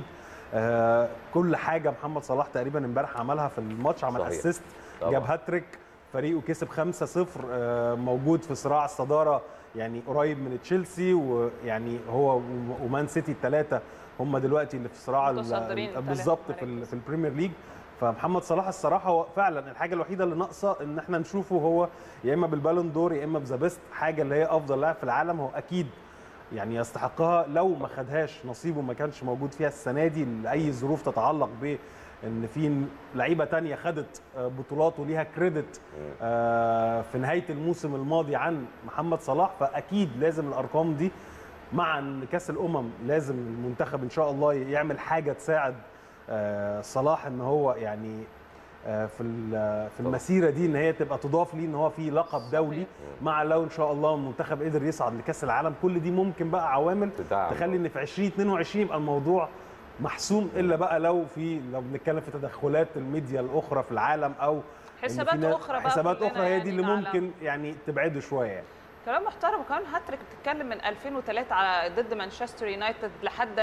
Q: آه كل حاجه محمد صلاح تقريبا امبارح عملها في الماتش عمل
A: صحيح.
Q: اسيست
A: طبعاً.
Q: جاب هاتريك فريقه كسب 5-0 آه، موجود في صراع الصداره يعني قريب من تشيلسي ويعني هو ومان سيتي الثلاثه هم دلوقتي اللي في صراع ال-
P: متصدرين الثلاث
Q: بالظبط في, ال- في البريمير ليج فمحمد صلاح الصراحه هو فعلا الحاجه الوحيده اللي ناقصه ان احنا نشوفه هو يا اما بالبالون دور يا اما بذا بيست حاجه اللي هي افضل لاعب في العالم هو اكيد يعني يستحقها لو ما خدهاش نصيبه ما كانش موجود فيها السنه دي لاي ظروف تتعلق ب ان في لعيبه تانية خدت آه، بطولات وليها كريدت آه، في نهايه الموسم الماضي عن محمد صلاح فاكيد لازم الارقام دي مع ان كاس الامم لازم المنتخب ان شاء الله يعمل حاجه تساعد آه، صلاح ان هو يعني آه، في ال- في المسيره دي ان هي تبقى تضاف ليه ان هو في لقب دولي مع لو ان شاء الله المنتخب قدر يصعد لكاس العالم كل دي ممكن بقى عوامل
A: تدعم.
Q: تخلي ان في 2022 يبقى الموضوع محسوم الا بقى لو في لو بنتكلم في تدخلات الميديا الاخرى في العالم او إن في
P: حسابات
Q: ناس-
P: أخرى بقى
Q: حسابات
P: كلنا
Q: اخرى هي
P: يعني
Q: دي اللي
P: نعلم.
Q: ممكن يعني تبعده شويه يعني.
P: كلام محترم وكمان هاتريك بتتكلم من 2003 على ضد مانشستر يونايتد لحد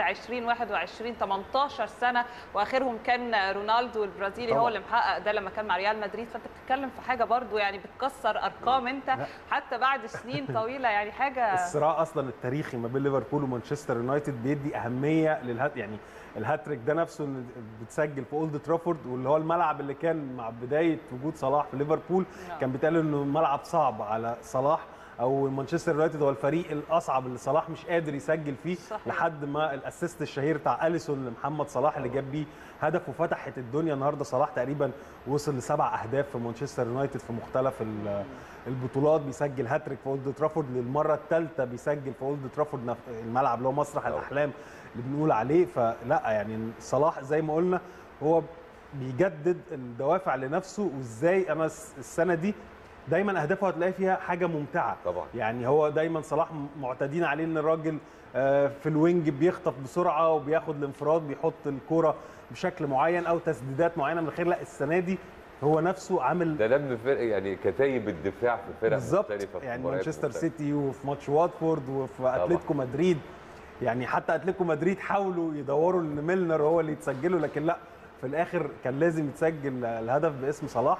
P: 2021 18 سنه واخرهم كان رونالدو البرازيلي هو
Q: طبعاً.
P: اللي محقق ده لما كان مع ريال مدريد فانت بتتكلم في حاجه برضو يعني بتكسر ارقام انت حتى بعد سنين طويله يعني حاجه
Q: الصراع اصلا التاريخي ما بين ليفربول ومانشستر يونايتد بيدي اهميه للهات يعني الهاتريك ده نفسه إن بتسجل في اولد ترافورد واللي هو الملعب اللي كان مع بدايه وجود صلاح في ليفربول
P: نعم.
Q: كان بيتقال انه ملعب صعب على صلاح او مانشستر يونايتد هو الفريق الاصعب اللي صلاح مش قادر يسجل فيه
P: صحيح.
Q: لحد ما الاسيست الشهير بتاع اليسون لمحمد صلاح اللي جاب بيه هدف وفتحت الدنيا النهارده صلاح تقريبا وصل لسبع اهداف في مانشستر يونايتد في مختلف ال- البطولات بيسجل هاتريك في اولد ترافورد للمره الثالثه بيسجل في اولد ترافورد نف- الملعب اللي هو مسرح الاحلام اللي بنقول عليه فلا يعني صلاح زي ما قلنا هو بيجدد الدوافع لنفسه وازاي انا الس- السنه دي دايما اهدافه هتلاقي فيها حاجه ممتعه
A: طبعا
Q: يعني هو دايما صلاح معتادين عليه ان الراجل آه، في الوينج بيخطف بسرعه وبياخد الانفراد بيحط الكوره بشكل معين او تسديدات معينه من الخير لا السنه دي هو نفسه عامل
A: ده لم فرق يعني كتايب الدفاع في فرق
Q: بالظبط
A: مختلفه في
Q: يعني
A: مباريات
Q: مانشستر
A: مختلفة.
Q: سيتي وفي ماتش واتفورد وفي اتلتيكو مدريد يعني حتى اتلتيكو مدريد حاولوا يدوروا ان ميلنر هو اللي يتسجله لكن لا في الاخر كان لازم يتسجل الهدف باسم صلاح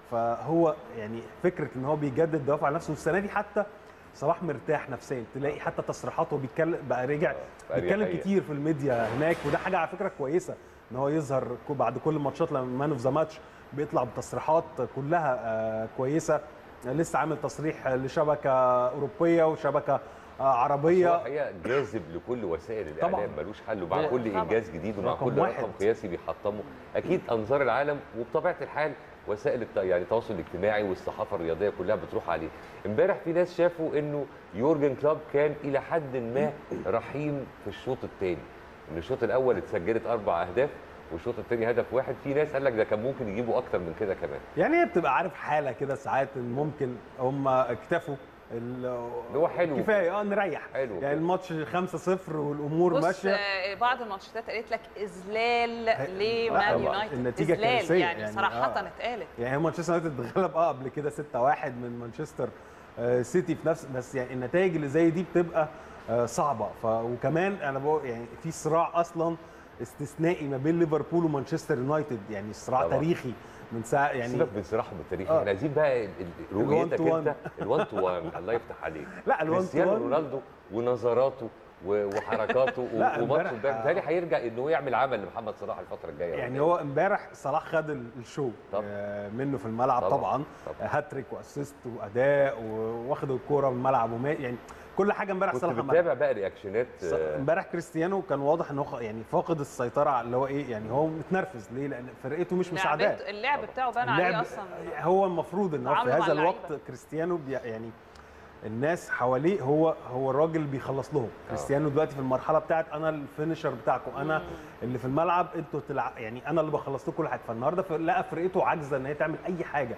Q: فهو يعني فكره ان هو بيجدد دوافع نفسه والسنه دي حتى صلاح مرتاح نفسيا تلاقي حتى تصريحاته بيتكلم بقى رجع
A: بقى
Q: بيتكلم
A: ريحية.
Q: كتير في الميديا هناك وده حاجه على فكره كويسه ان هو يظهر كو- بعد كل الماتشات لما مان اوف ذا ماتش بيطلع بتصريحات كلها آه، كويسه لسه عامل تصريح لشبكه اوروبيه وشبكه آه، عربيه
A: هو الحقيقه جاذب لكل وسائل الاعلام
Q: طبعاً.
A: ملوش حل ومع
Q: طبعاً.
A: كل
Q: طبعاً.
A: انجاز جديد ومع
Q: رقم
A: كل
Q: واحد.
A: رقم قياسي بيحطمه اكيد انظار العالم وبطبيعه الحال وسائل الت- يعني التواصل الاجتماعي والصحافه الرياضيه كلها بتروح عليه امبارح في ناس شافوا انه يورجن كلوب كان الى حد ما رحيم في الشوط الثاني ان الشوط الاول اتسجلت اربع اهداف والشوط الثاني هدف واحد في ناس قال لك ده كان ممكن يجيبوا اكتر من كده كمان
Q: يعني هي بتبقى عارف حاله كده ساعات ان ممكن هم اكتفوا اللي
A: هو حلو
Q: كفايه اه نريح
A: حلو
Q: يعني
A: كده.
Q: الماتش 5-0 والامور
P: بص
Q: ماشيه
P: آه، بعض الماتشات قالت لك اذلال
Q: لا،
P: لمان
Q: طبعاً.
P: يونايتد
Q: النتيجة
P: اذلال
Q: كارثية
P: يعني,
Q: يعني،
P: صراحه
Q: آه.
P: اتقالت
Q: يعني هو مانشستر يونايتد اتغلب اه قبل كده 6-1 من مانشستر آه، سيتي في نفس بس يعني النتائج اللي زي دي بتبقى آه، صعبه ف وكمان انا بقول يعني في صراع اصلا استثنائي ما بين ليفربول ومانشستر يونايتد يعني صراع
A: طبعاً.
Q: تاريخي من ساعه يعني
A: سيبك من صراحهم التاريخي
Q: آه.
A: احنا عايزين بقى ال- ال-
Q: الوان
A: رؤيتك
Q: تو وان.
A: انت الوان تو وان الله يفتح عليك
Q: لا، الوان تو
A: كريستيانو
Q: وان.
A: رونالدو ونظراته و- وحركاته و-
Q: لا،
A: وماتشه
Q: امبارح-
A: امبارح بيتهيألي هيرجع ان هو يعمل عمل لمحمد صلاح الفتره الجايه
Q: يعني هو امبارح صلاح خد ال- الشو آه، منه في الملعب
A: طبعاً.
Q: طبعا, طبعا. هاتريك واسيست واداء واخد الكوره من الملعب وما يعني كل حاجه امبارح
A: كنت
Q: صلاح عملها.
A: بتتابع بقى رياكشنات
Q: ص-
A: آه،
Q: امبارح كريستيانو كان واضح ان هو خ- يعني فاقد السيطره على اللي هو ايه يعني هو متنرفز ليه لان فرقته مش مساعداه
P: لعبت- اللعب بتاعه بان عليه
Q: اللعب
P: اصلا
Q: هو المفروض ان هو في
P: تعامله مع
Q: هذا
P: اللعيبة.
Q: الوقت كريستيانو بي يعني الناس حواليه هو هو الراجل اللي بيخلص لهم كريستيانو دلوقتي في المرحله بتاعت انا الفينشر بتاعكم انا اللي في الملعب انتوا تلع... يعني انا اللي بخلص لكم كل حاجه فالنهارده ف- لقى فرقته عاجزه ان هي تعمل اي حاجه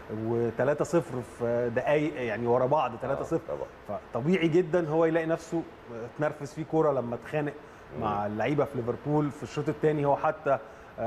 Q: و3-0 في دقايق يعني ورا بعض 3-0 فطبيعي جدا هو يلاقي نفسه اتنرفز فيه كوره لما اتخانق مع اللعيبه في ليفربول في الشوط الثاني هو حتى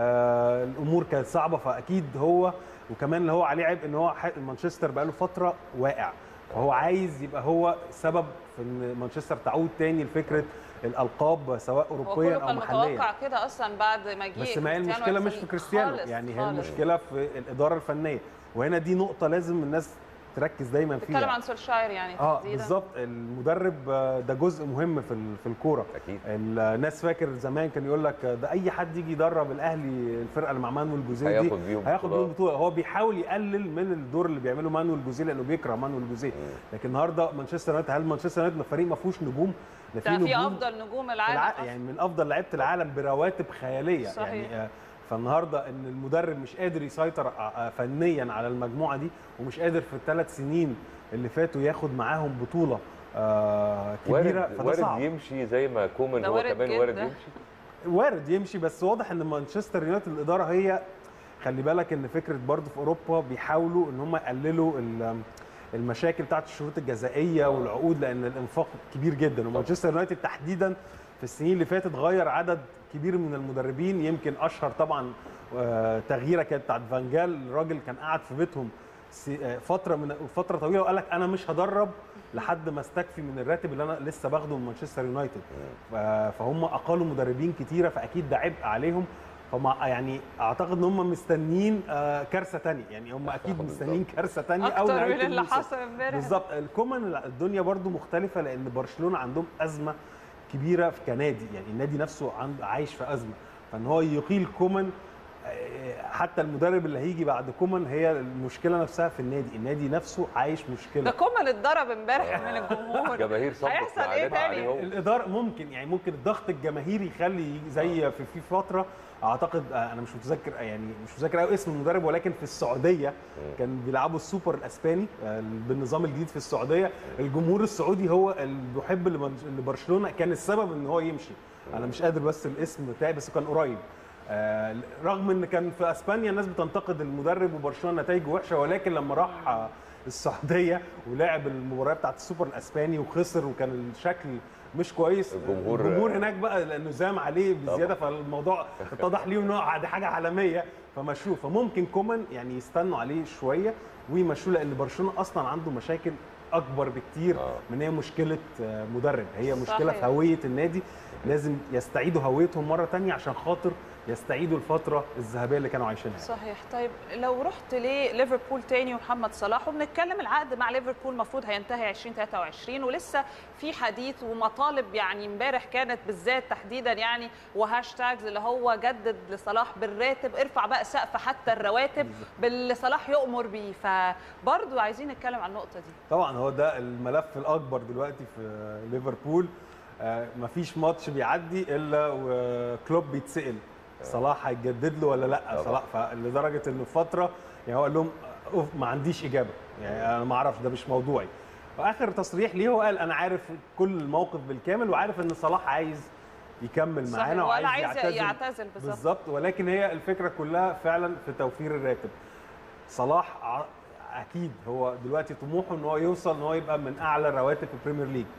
Q: آه الامور كانت صعبه فاكيد هو وكمان اللي هو عليه عيب ان هو ح- مانشستر بقاله فتره واقع فهو عايز يبقى هو سبب في ان مانشستر تعود تاني لفكره الالقاب سواء
P: هو
Q: اوروبيا
P: كله
Q: او
P: كان
Q: محليا
P: متوقع كده اصلا بعد ما جه
Q: بس ما هي
P: كريستيانو
Q: المشكله مش
P: يحصل-
Q: في كريستيانو
P: خالص
Q: يعني هي
P: خالص.
Q: المشكله في الاداره الفنيه وهنا دي نقطه لازم الناس تركز دايما فيها
P: بتتكلم عن سولشاير يعني
Q: اه
P: تحديدا
Q: بالظبط المدرب آه، ده جزء مهم في ال- في الكوره
A: اكيد
Q: الناس فاكر زمان كان يقول لك آه، ده اي حد يجي يدرب الاهلي الفرقه اللي مع مانويل جوزيه دي
A: هياخد بيهم
Q: هياخد بيهم
A: بطولات.
Q: بطوله هو بيحاول يقلل من الدور اللي بيعمله مانويل جوزيه لانه بيكره مانويل جوزيه لكن النهارده مانشستر يونايتد هل مانشستر يونايتد فريق ما فيهوش نجوم ده
P: ده في
Q: نجوم
P: افضل نجوم
Q: في
P: العالم
Q: الع... يعني من افضل لعيبه العالم برواتب خياليه
P: صحيح.
Q: يعني آه، فالنهارده ان المدرب مش قادر يسيطر آه، آه، فنيا على المجموعه دي ومش قادر في الثلاث سنين اللي فاتوا ياخد معاهم بطوله آه كبيره
A: وارد
Q: فده
A: وارد
Q: صعب
A: يمشي زي ما كومان
P: ده
A: هو
P: وارد
A: كمان وارد
P: جدا.
A: يمشي
Q: وارد يمشي بس واضح ان مانشستر يونايتد الاداره هي خلي بالك ان فكره برضه في اوروبا بيحاولوا ان هم يقللوا ال- المشاكل بتاعت الشروط الجزائيه والعقود لان الانفاق كبير جدا ومانشستر يونايتد تحديدا في السنين اللي فاتت غير عدد كبير من المدربين يمكن اشهر طبعا آه، تغييره كانت بتاعت فانجال الراجل كان قاعد في بيتهم س- آه، فتره من فتره طويله وقال لك انا مش هدرب لحد ما استكفي من الراتب اللي انا لسه باخده من مانشستر يونايتد ف- فهم اقالوا مدربين كتيره فاكيد ده عبء عليهم فما يعني اعتقد ان هم مستنيين آه، كارثه تانية يعني هم اكيد مستنيين كارثه تانية او
P: اكتر
Q: نهايه
P: من اللي
Q: الموسم.
P: حصل امبارح
Q: بالظبط الكومان الدنيا برضو مختلفه لان برشلونه عندهم ازمه كبيره في كنادي يعني النادي نفسه عند عايش في ازمه فان هو يقيل كومان آه، حتى المدرب اللي هيجي بعد كومان هي المشكله نفسها في النادي النادي نفسه عايش
P: ده
Q: مشكله
P: كومان اتضرب امبارح من الجمهور
A: جماهير صبت
P: هيحصل ايه تاني
Q: الاداره ممكن يعني ممكن الضغط الجماهيري يخلي زي في في فتره اعتقد آه، انا مش متذكر يعني مش متذكر قوي اسم المدرب ولكن في السعوديه كان بيلعبوا السوبر الاسباني آه، بالنظام الجديد في السعوديه الجمهور السعودي هو اللي بيحب لمن- لبرشلونه كان السبب ان هو يمشي انا مش قادر بس الاسم بتاعي بس كان قريب آه، رغم ان كان في اسبانيا الناس بتنتقد المدرب وبرشلونه نتائجه وحشه ولكن لما راح آه، السعوديه ولعب المباراه بتاعت السوبر الاسباني وخسر وكان الشكل مش كويس
A: الجمهور-
Q: الجمهور هناك بقى لانه زام عليه بزياده فالموضوع اتضح ليه ان هو دي حاجه عالميه فمشوه فممكن كومان يعني يستنوا عليه شويه ويمشوه لان برشلونه اصلا عنده مشاكل اكبر بكتير من هي مشكله آه، مدرب هي مشكله
P: صحيح.
Q: في هويه النادي لازم يستعيدوا هويتهم مره تانية عشان خاطر يستعيدوا الفتره الذهبيه اللي كانوا عايشينها
P: صحيح طيب لو رحت لليفربول تاني ومحمد صلاح وبنتكلم العقد مع ليفربول المفروض هينتهي 2023 ولسه في حديث ومطالب يعني امبارح كانت بالذات تحديدا يعني وهاشتاجز اللي هو جدد لصلاح بالراتب ارفع بقى سقف حتى الرواتب باللي صلاح يؤمر بيه فبرضه عايزين نتكلم عن النقطه دي
Q: طبعا هو ده الملف الاكبر دلوقتي في ليفربول آه، مفيش ماتش بيعدي الا وكلوب بيتسال صلاح هيجدد له ولا لا صلاح فلدرجه انه في فتره يعني هو قال لهم أوف ما عنديش اجابه يعني انا ما اعرفش ده مش موضوعي واخر تصريح ليه هو قال انا عارف كل الموقف بالكامل وعارف ان صلاح عايز يكمل
P: صحيح،
Q: معانا
P: ولا
Q: وعايز
P: عايز يعتزل بالظبط.
Q: بالظبط ولكن هي الفكره كلها فعلا في توفير الراتب صلاح ع- اكيد هو دلوقتي طموحه ان هو يوصل ان هو يبقى من اعلى الرواتب في البريمير ليج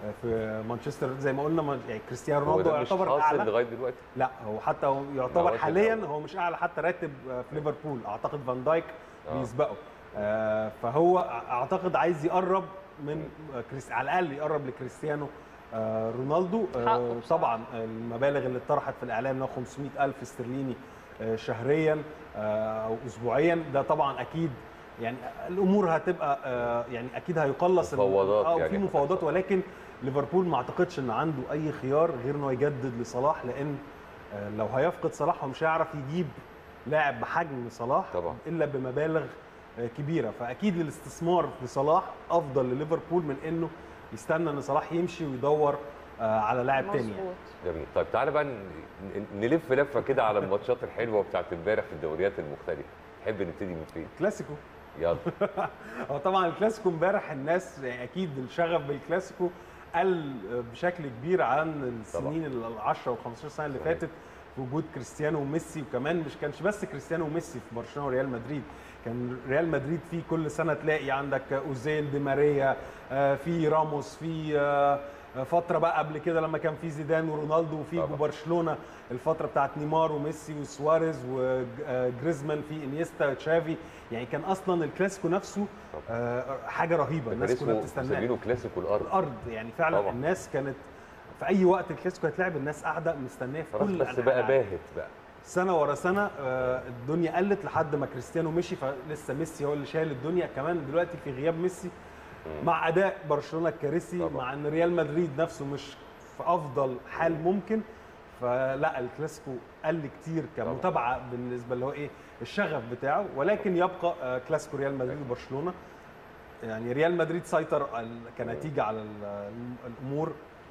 Q: في مانشستر زي ما قلنا ما- يعني كريستيانو
A: هو
Q: رونالدو
A: ده مش
Q: يعتبر
A: حاصل
Q: اعلى
A: لغايه دلوقتي
Q: لا هو حتى هو يعتبر
A: رواتب
Q: حاليا
A: أعلى.
Q: هو مش اعلى حتى راتب في ليفربول اعتقد فان دايك
A: آه.
Q: بيسبقه آه، فهو اعتقد عايز يقرب من كريس على الاقل يقرب لكريستيانو آه، رونالدو آه،
P: حقه
Q: طبعا المبالغ اللي اتطرحت في الاعلام انه 500 الف استرليني آه، شهريا آه، او اسبوعيا ده طبعا اكيد يعني الامور هتبقى آه، يعني اكيد هيقلص ال-
A: مفاوضات
Q: اه
A: يعني
Q: في مفاوضات ولكن ليفربول ما اعتقدش ان عنده اي خيار غير انه يجدد لصلاح لان آه، لو هيفقد صلاح هو مش هيعرف يجيب لاعب بحجم صلاح
A: طبعا.
Q: الا بمبالغ آه، كبيره فاكيد الاستثمار في صلاح افضل لليفربول من انه يستنى ان صلاح يمشي ويدور آه، على لاعب تاني يعني.
A: جميل طيب تعالى بقى ن- ن- نلف لفه كده على الماتشات الحلوه بتاعت امبارح في الدوريات المختلفه تحب نبتدي من فين
Q: كلاسيكو
A: يلا
Q: هو طبعا الكلاسيكو امبارح الناس يعني اكيد الشغف بالكلاسيكو قل بشكل كبير عن السنين ال 10 و 15 سنه اللي فاتت في وجود كريستيانو وميسي وكمان مش كانش بس كريستيانو وميسي في برشلونه وريال مدريد كان ريال مدريد فيه كل سنه تلاقي عندك اوزيل دي ماريا آه، في راموس في آه، فتره بقى قبل كده لما كان في زيدان ورونالدو وفي برشلونه الفتره بتاعت نيمار وميسي وسواريز وجريزمان في انيستا تشافي يعني كان اصلا الكلاسيكو نفسه آه، حاجه رهيبه
A: كان
Q: الناس كلها
A: اسمه
Q: بتستناه
A: مسمينه كلاسيكو الارض
Q: الارض يعني فعلا
A: طبعا.
Q: الناس كانت في اي وقت الكلاسيكو هيتلعب الناس قاعده مستنيه في
A: خلاص
Q: كل
A: بس
Q: أنحاء
A: بقى
Q: العالم.
A: باهت بقى
Q: سنه ورا سنه آه، الدنيا قلت لحد ما كريستيانو مشي فلسه ميسي هو اللي شايل الدنيا كمان دلوقتي في غياب ميسي مع اداء برشلونه الكارثي مع ان ريال مدريد نفسه مش في افضل حال ممكن فلا الكلاسيكو قل كتير كمتابعه بالنسبه اللي هو ايه الشغف بتاعه ولكن يبقى آه، كلاسيكو ريال مدريد وبرشلونه يعني ريال مدريد سيطر ال- كنتيجه على ال- الامور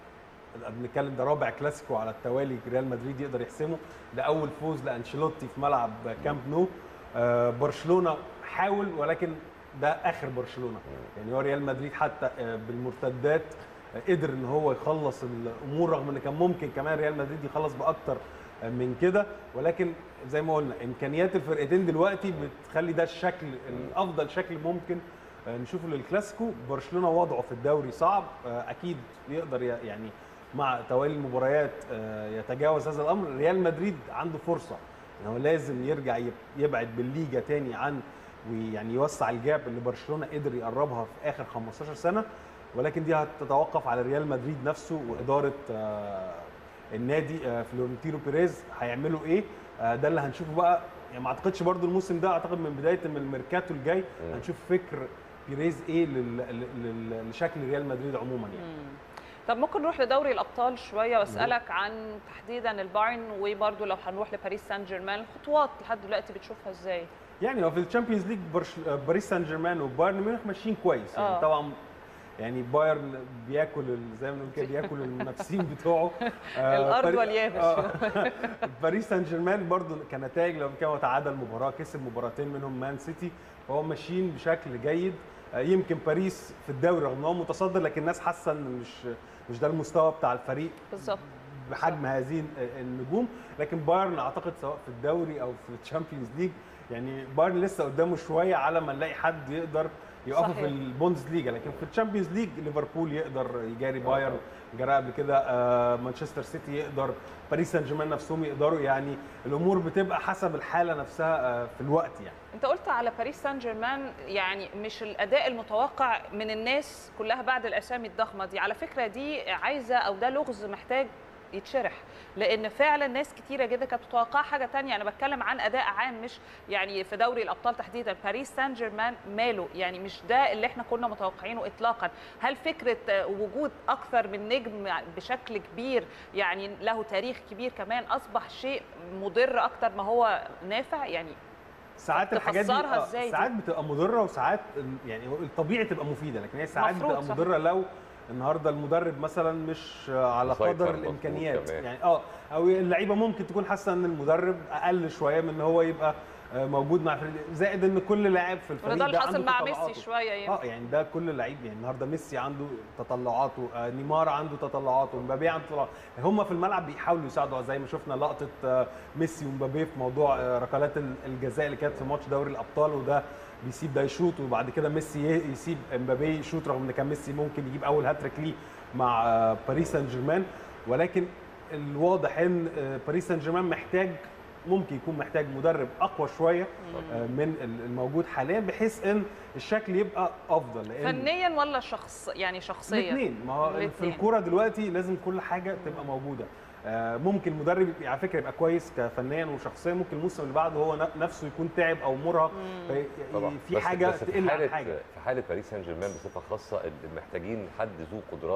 Q: بنتكلم ده رابع كلاسيكو على التوالي ريال مدريد يقدر يحسمه ده اول فوز لانشيلوتي في ملعب كامب نو آه، برشلونه حاول ولكن ده اخر برشلونه يعني هو ريال مدريد حتى آه، بالمرتدات آه، قدر ان هو يخلص الامور رغم ان كان ممكن كمان ريال مدريد يخلص باكتر آه، من كده ولكن زي ما قلنا امكانيات الفرقتين دلوقتي بتخلي ده الشكل الافضل شكل ممكن آه، نشوفه للكلاسيكو برشلونه وضعه في الدوري صعب آه، اكيد يقدر ي- يعني مع توالي المباريات آه، يتجاوز هذا الامر ريال مدريد عنده فرصه ان هو لازم يرجع يب- يبعد بالليجا تاني عن ويعني يوسع الجاب اللي برشلونه قدر يقربها في اخر 15 سنه ولكن دي هتتوقف على ريال مدريد نفسه واداره آه، النادي آه، فلورنتينو بيريز هيعملوا ايه آه، ده اللي هنشوفه بقى يعني ما اعتقدش برضو الموسم ده اعتقد من بدايه من الميركاتو الجاي هنشوف فكر بيريز ايه لل- لل- لل- لشكل ريال مدريد عموما يعني
P: طب ممكن نروح لدوري الابطال شويه واسالك عن تحديدا البايرن وبرده لو هنروح لباريس سان جيرمان الخطوات لحد دلوقتي بتشوفها ازاي؟
Q: يعني هو في الشامبيونز ليج برش... باريس سان جيرمان وبايرن ميونخ ماشيين كويس يعني
P: آه.
Q: طبعا يعني بايرن بياكل ال- زي ما بنقول كده بياكل المنافسين بتوعه
P: الأرض
Q: باري-
P: واليابس.
Q: آه. باريس سان جيرمان برضو كنتائج لو كان هو تعادل مباراه كسب مباراتين منهم مان سيتي فهو ماشيين بشكل جيد آه، يمكن باريس في الدوري رغم ان هو متصدر لكن الناس حاسه ان مش مش ده المستوى بتاع الفريق
P: بالظبط
Q: بحجم هذه النجوم لكن بايرن اعتقد سواء في الدوري او في الشامبيونز ليج يعني بايرن لسه قدامه شويه على ما نلاقي حد يقدر يوقفه
P: صحيح.
Q: في البوندز ليجا لكن في الشامبيونز ليج ليفربول يقدر يجاري بايرن جرى قبل كده آه، مانشستر سيتي يقدر باريس سان جيرمان نفسهم يقدروا يعني الامور بتبقى حسب الحاله نفسها آه، في الوقت يعني
P: انت قلت على باريس سان جيرمان يعني مش الاداء المتوقع من الناس كلها بعد الاسامي الضخمه دي على فكره دي عايزه او ده لغز محتاج يتشرح لان فعلا ناس كتيره جدا كانت متوقعه حاجه تانية انا بتكلم عن اداء عام مش يعني في دوري الابطال تحديدا باريس سان جيرمان ماله يعني مش ده اللي احنا كنا متوقعينه اطلاقا هل فكره آه، وجود اكثر من نجم بشكل كبير يعني له تاريخ كبير كمان اصبح شيء مضر اكتر ما هو نافع يعني
Q: ساعات الحاجات دي
P: تفسرها
Q: آه،
P: إزاي دي؟
Q: ساعات بتبقى مضره وساعات يعني هو الطبيعي تبقى مفيده لكن هي ساعات
P: مفروض
Q: بتبقى
P: صح.
Q: مضره لو النهارده المدرب مثلا مش على
A: مسيطر
Q: قدر
A: مظبوط
Q: الامكانيات
A: كمان.
Q: يعني اه او اللعيبه ممكن تكون حاسه ان المدرب اقل شويه من ان هو يبقى آه، موجود مع الفريق زائد ان كل لاعب في الفريق
P: وده اللي
Q: عنده
P: حصل مع
Q: تطلعاته.
P: ميسي شويه
Q: اه
P: يعني
Q: يعني ده كل لعيب يعني النهارده ميسي عنده تطلعاته آه نيمار عنده تطلعاته مبابي عنده تطلعاته هم في الملعب بيحاولوا يساعدوا زي ما شفنا لقطه آه ميسي ومبابي في موضوع آه ركلات ال- الجزاء اللي كانت في ماتش دوري الابطال وده بيسيب ده يشوط وبعد كده ميسي ي- يسيب مبابي يشوط رغم ان كان ميسي ممكن يجيب اول هاتريك ليه مع آه باريس سان جيرمان ولكن الواضح ان آه باريس سان جيرمان محتاج ممكن يكون محتاج مدرب اقوى شويه آه، من ال- الموجود حاليا بحيث ان الشكل يبقى افضل لان
P: فنيا ولا شخص يعني شخصيا
Q: الاثنين ما هو في
P: الاتنين.
Q: الكوره دلوقتي لازم كل حاجه تبقى موجوده آه، ممكن مدرب يبقى- على فكره يبقى كويس كفنيا وشخصيا ممكن الموسم اللي بعده هو ن- نفسه يكون تعب او مرهق في-
A: طبعا
Q: في
A: بس-
Q: حاجه
A: بس في
Q: تقل عن
A: حالة
Q: حاجه
A: في حاله باريس سان جيرمان بصفه خاصه اللي محتاجين حد ذو قدرات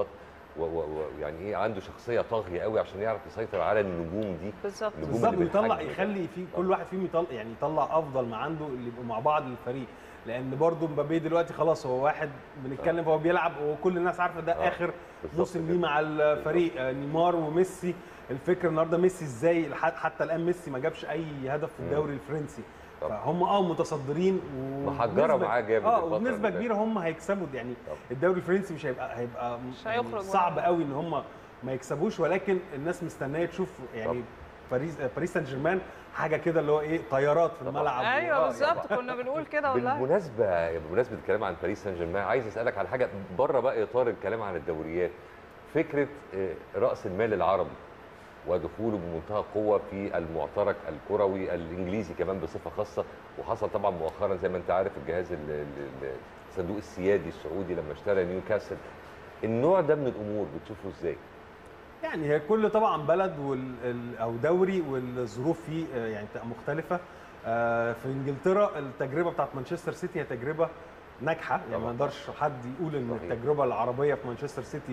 A: و- و- ويعني ايه عنده شخصيه طاغيه قوي عشان يعرف يسيطر على النجوم دي
P: بالظبط
A: النجوم
Q: بالظبط
A: اللي
Q: ويطلع
A: بالحجم ده.
Q: يخلي في كل واحد فيهم يطلع يعني يطلع افضل ما عنده اللي يبقوا مع بعض للفريق لان برضه مبابي دلوقتي خلاص هو واحد بنتكلم هو بيلعب وكل الناس عارفه ده
A: آه،
Q: اخر
A: بالظبط
Q: موسم
A: كده.
Q: ليه مع الفريق آه، نيمار وميسي الفكره النهارده ميسي ازاي لحد- حتى الان ميسي ما جابش اي هدف في
A: مم.
Q: الدوري الفرنسي
A: طبعا.
Q: فهم اه متصدرين
A: محجرة
Q: وبنسبة-
A: معاه جامد
Q: اه
A: الفترة
Q: وبنسبه
A: اللي
Q: كبيره هم هيكسبوا يعني الدوري الفرنسي مش هيبقى هيبقى
P: مش
Q: يعني
P: هيخرج
Q: صعب
P: ولا-
Q: قوي ان هم ما يكسبوش ولكن الناس مستنيه تشوف يعني باريس باريس سان جيرمان حاجه كده اللي هو ايه طيارات في الملعب
P: ايوه
Q: آه،
P: بالظبط كنا بنقول كده والله
A: بالمناسبه بمناسبه الكلام عن باريس سان جيرمان عايز اسالك على حاجه بره بقى اطار الكلام عن الدوريات فكره آه، راس المال العربي ودخوله بمنتهى القوه في المعترك الكروي الانجليزي كمان بصفه خاصه وحصل طبعا مؤخرا زي ما انت عارف الجهاز ال- ال- ال- الصندوق السيادي السعودي لما اشترى نيوكاسل النوع ده من الامور بتشوفه ازاي؟
Q: يعني هي كل طبعا بلد وال ال- او دوري والظروف فيه آه، يعني بتبقى مختلفه آه، في انجلترا التجربه بتاعت مانشستر سيتي هي تجربه ناجحه يعني ما يقدرش حد يقول ان
A: صحيح.
Q: التجربه العربيه في مانشستر سيتي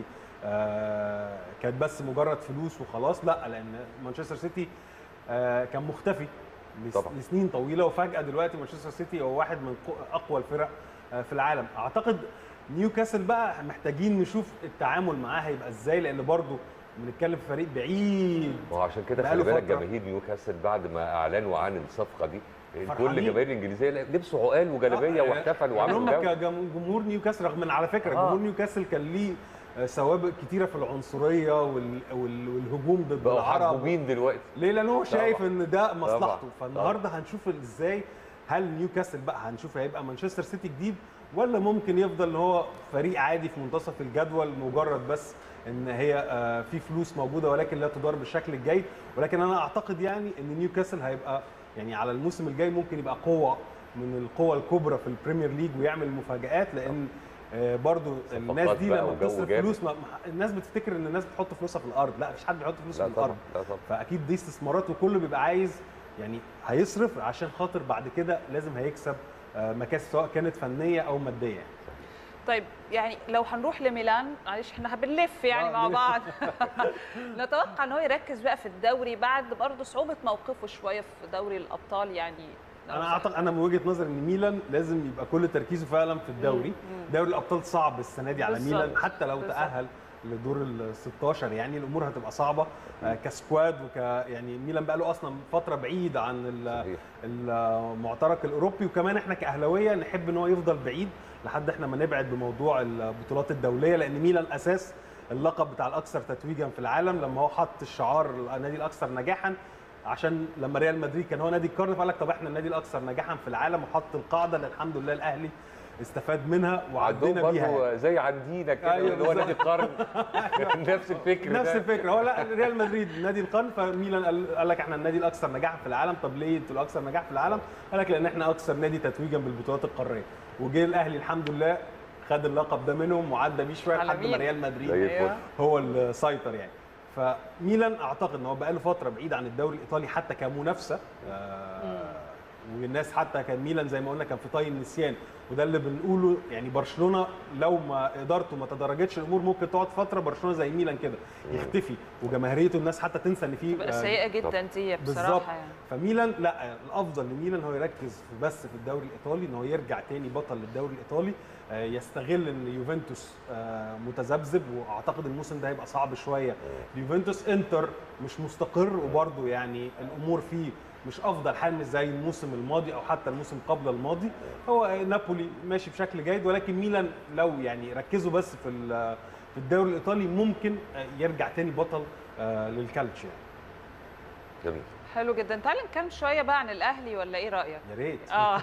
Q: آه، كانت بس مجرد فلوس وخلاص لا لان مانشستر سيتي آه، كان مختفي لس-
A: طبعا.
Q: لسنين طويله وفجاه دلوقتي مانشستر سيتي هو واحد من قو- اقوى الفرق آه، في العالم اعتقد نيوكاسل بقى محتاجين نشوف التعامل معاه هيبقى ازاي لان برضه بنتكلم في فريق بعيد
A: ما هو عشان كده
Q: بقاله
A: خلي بالك
Q: فترة.
A: جماهير نيوكاسل بعد ما اعلنوا عن الصفقه دي كل
Q: فرحانين.
A: جماهير الانجليزيه لبسوا عقال وجلابيه
Q: آه،
A: واحتفلوا
Q: يعني
A: وعملوا
Q: هم
A: جو
Q: كجمهور نيوكاسل رغم ان على فكره
A: آه.
Q: جمهور نيوكاسل كان ليه آه، سوابق كتيره في العنصريه وال... وال... والهجوم ضد
A: بقوا
Q: العرب
A: حبوبين دلوقتي
Q: ليه لان هو
A: طبعاً.
Q: شايف ان ده
A: طبعاً.
Q: مصلحته فالنهارده هنشوف ازاي هل نيوكاسل بقى هنشوف هيبقى مانشستر سيتي جديد ولا ممكن يفضل ان هو فريق عادي في منتصف الجدول مجرد بس ان هي آه، في فلوس موجوده ولكن لا تدار بالشكل الجيد ولكن انا اعتقد يعني ان نيوكاسل هيبقى يعني على الموسم الجاي ممكن يبقى قوه من القوى الكبرى في البريمير ليج ويعمل مفاجآت لان آه، برضو الناس دي
A: بقى
Q: لما
A: وجو
Q: بتصرف
A: جامد.
Q: فلوس ما ما- الناس بتفتكر ان الناس بتحط فلوسها في الارض لا مفيش حد بيحط فلوسه
A: لا
Q: في
A: طبعا
Q: الارض
A: لا طبعا
Q: فاكيد دي استثمارات وكله بيبقى عايز يعني هيصرف عشان خاطر بعد كده لازم هيكسب آه، مكاسب سواء كانت فنيه او ماديه يعني.
P: طيب يعني لو هنروح لميلان معلش احنا بنلف يعني
Q: آه،
P: مع
Q: بنلف.
P: بعض نتوقع ان هو يركز بقى في الدوري بعد برضه صعوبه موقفه شويه في دوري الابطال يعني لو
Q: انا
P: صح.
Q: اعتقد انا من وجهه نظري ان ميلان لازم يبقى كل تركيزه فعلا في الدوري
P: مم.
Q: دوري الابطال صعب السنه دي على
P: بالظبط.
Q: ميلان حتى لو
P: بالظبط.
Q: تاهل لدور ال 16 يعني الامور هتبقى صعبه آه، كسكواد وك يعني ميلان بقى له اصلا فتره بعيد عن ال-
A: صحيح.
Q: المعترك الاوروبي وكمان احنا كاهلاويه نحب ان هو يفضل بعيد لحد احنا ما نبعد بموضوع البطولات الدوليه لان ميلان اساس اللقب بتاع الاكثر تتويجا في العالم لما هو حط الشعار النادي الاكثر نجاحا عشان لما ريال مدريد كان هو نادي القرن فقال لك طب احنا النادي الاكثر نجاحا في العالم وحط القاعده اللي الحمد لله الاهلي استفاد منها
A: عندهم
Q: وعدينا بيها يعني.
A: برضه زي عندنا كده
Q: أيوة
A: اللي هو نادي
Q: بالظبط.
A: القرن نفس الفكر
Q: نفس
A: ده.
Q: الفكره هو لا ريال مدريد نادي القرن فميلان قال, قال لك احنا النادي الاكثر نجاحا في العالم طب ليه انتوا الاكثر نجاح في العالم؟ قال لك لان احنا اكثر نادي تتويجا بالبطولات القاريه وجه الاهلي الحمد لله خد اللقب ده منهم وعدى بيه شويه
P: على
Q: لحد ما
P: مين؟
Q: ريال مدريد
A: زي الفل.
Q: هو اللي سيطر يعني فميلان اعتقد ان هو بقاله فتره بعيد عن الدوري الايطالي حتى كمنافسه آه والناس حتى كان ميلان زي ما قلنا كان في طي النسيان وده اللي بنقوله يعني برشلونه لو ما ادارته ما تدرجتش الامور ممكن تقعد فتره برشلونه زي ميلان كده يختفي وجماهيريته الناس حتى تنسى ان في
P: تبقى
Q: آه،
P: سيئه جدا دي
Q: بالظبط
P: بصراحه يعني
Q: فميلان لا الافضل لميلان هو يركز في بس في الدوري الايطالي ان هو يرجع تاني بطل للدوري الايطالي آه، يستغل ان يوفنتوس آه، متذبذب واعتقد الموسم ده هيبقى صعب شويه يوفنتوس انتر مش مستقر وبرده يعني الامور فيه مش افضل حال مش زي الموسم الماضي او حتى الموسم قبل الماضي هو آه، نابولي ماشي بشكل جيد ولكن ميلان لو يعني ركزوا بس في ال- في الدوري الايطالي ممكن آه، يرجع تاني بطل آه، للكالتشيو يعني
A: جميل
P: حلو جدا تعال نتكلم شويه بقى عن الاهلي ولا ايه رايك
Q: يا ريت
P: اه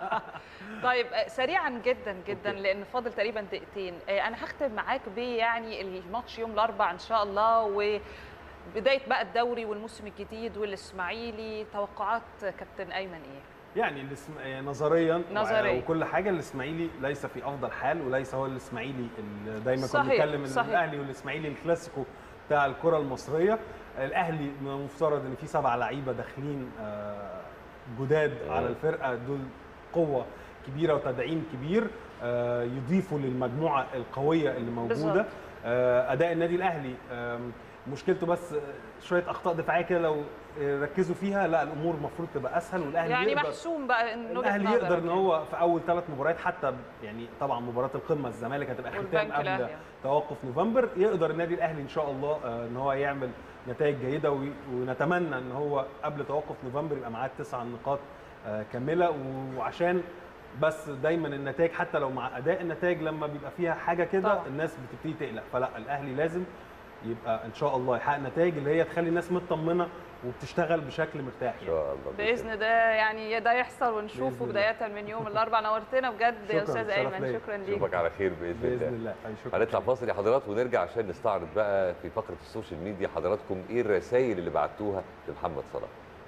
P: طيب آه، سريعا جدا جدا لان فاضل تقريبا دقيقتين آه، انا هختم معاك بيه يعني الماتش يوم الاربعاء ان شاء الله وبدايه بقى الدوري والموسم الجديد والاسماعيلي توقعات كابتن ايمن ايه
Q: يعني الاسم... آه، نظريا
P: نظريا.
Q: وكل حاجه الاسماعيلي ليس في افضل حال وليس هو الاسماعيلي اللي دايما كنا
P: صحيح،
Q: بنتكلم ان
P: صحيح.
Q: الاهلي والاسماعيلي الكلاسيكو بتاع الكره المصريه الاهلي من المفترض ان في سبع لعيبه داخلين آه، جداد على الفرقه دول قوه كبيره وتدعيم كبير آه، يضيفوا للمجموعه القويه اللي موجوده
P: بالظبط.
Q: آه، اداء النادي الاهلي آم، مشكلته بس شويه اخطاء دفاعيه كده لو ركزوا فيها لا الامور المفروض تبقى اسهل والاهلي
P: يعني
Q: يقدر
P: محسوم بقى ان وجهة
Q: الاهلي
P: نظرك
Q: يقدر ان
P: يعني.
Q: هو في اول ثلاث مباريات حتى يعني طبعا مباراه القمه الزمالك هتبقى ختام
P: والبنك
Q: قبل
P: الأهلي.
Q: توقف نوفمبر يقدر النادي الاهلي ان شاء الله آه، ان هو يعمل نتائج جيده وي- ونتمنى ان هو قبل توقف نوفمبر يبقى معاه تسع نقاط آه، كامله وعشان بس دايما النتائج حتى لو مع اداء النتائج لما بيبقى فيها حاجه كده
P: طبعاً.
Q: الناس بتبتدي تقلق فلا الاهلي لازم يبقى ان شاء الله يحقق نتائج اللي هي تخلي الناس مطمنه وبتشتغل بشكل مرتاح
A: ان شاء الله
P: باذن ده يعني ده يحصل ونشوفه
Q: بإذن الله.
P: بدايه من يوم الاربعاء نورتنا بجد يا
Q: شكراً،
P: استاذ
Q: شرف
P: ايمن
Q: ليا.
P: شكرا ليك
A: نشوفك على خير باذن,
Q: باذن
A: الله
Q: الله أي شكراً.
A: هنطلع فاصل يا حضرات ونرجع عشان نستعرض بقى في فقره السوشيال ميديا حضراتكم ايه الرسائل اللي بعتوها لمحمد صلاح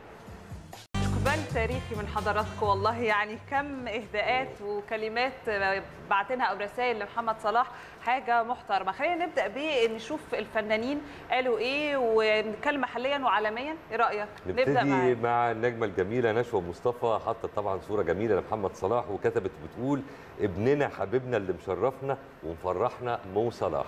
P: اقبال تاريخي من حضراتكم والله يعني كم اهداءات وكلمات بعتنها او رسائل لمحمد صلاح حاجه محترمه خلينا نبدا بنشوف الفنانين قالوا ايه ونتكلم محليا وعالميا ايه رايك
A: نبتدي
P: معاك.
A: مع النجمه الجميله نشوى مصطفى حطت طبعا صوره جميله لمحمد صلاح وكتبت بتقول ابننا حبيبنا اللي مشرفنا ومفرحنا مو صلاح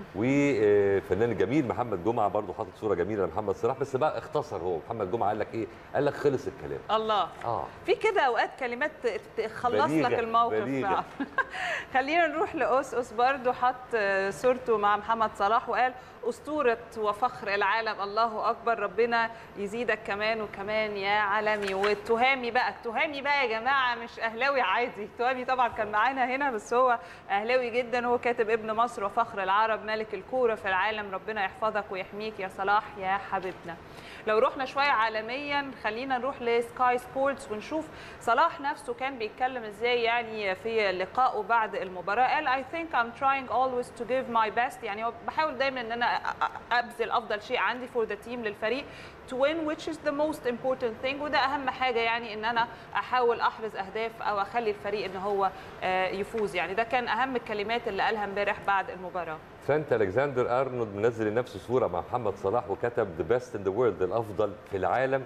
A: والفنان الجميل محمد جمعه برضو حاطط صوره جميله لمحمد صلاح بس بقى اختصر هو محمد جمعه قال لك ايه قال لك خلص الكلام
P: الله
A: اه
P: في كده اوقات كلمات تخلص
A: بليغة،
P: لك الموقف
A: بليغة.
P: فعلا. خلينا نروح لاوس اوس برضو حط صورته مع محمد صلاح وقال اسطوره وفخر العالم الله اكبر ربنا يزيدك كمان وكمان يا عالمي والتهامي بقى التهامي بقى يا جماعه مش اهلاوي عادي التهامي طبعا كان معانا هنا بس هو اهلاوي جدا هو كاتب ابن مصر وفخر العرب ملك الكوره في العالم ربنا يحفظك ويحميك يا صلاح يا حبيبنا لو رحنا شويه عالميا خلينا نروح لسكاي سبورتس ونشوف صلاح نفسه كان بيتكلم ازاي يعني في لقائه بعد المباراه قال I think I'm trying always to give my best يعني هو بحاول دايما ان انا أ- أ- ابذل افضل شيء عندي for the team للفريق to win which is the most important thing وده اهم حاجه يعني ان انا احاول احرز اهداف او اخلي الفريق ان هو آه، يفوز يعني ده كان اهم الكلمات اللي قالها امبارح بعد المباراه
A: ترانت الكسندر ارنولد منزل لنفسه صوره مع محمد صلاح وكتب ذا بيست ان ذا وورلد الافضل في العالم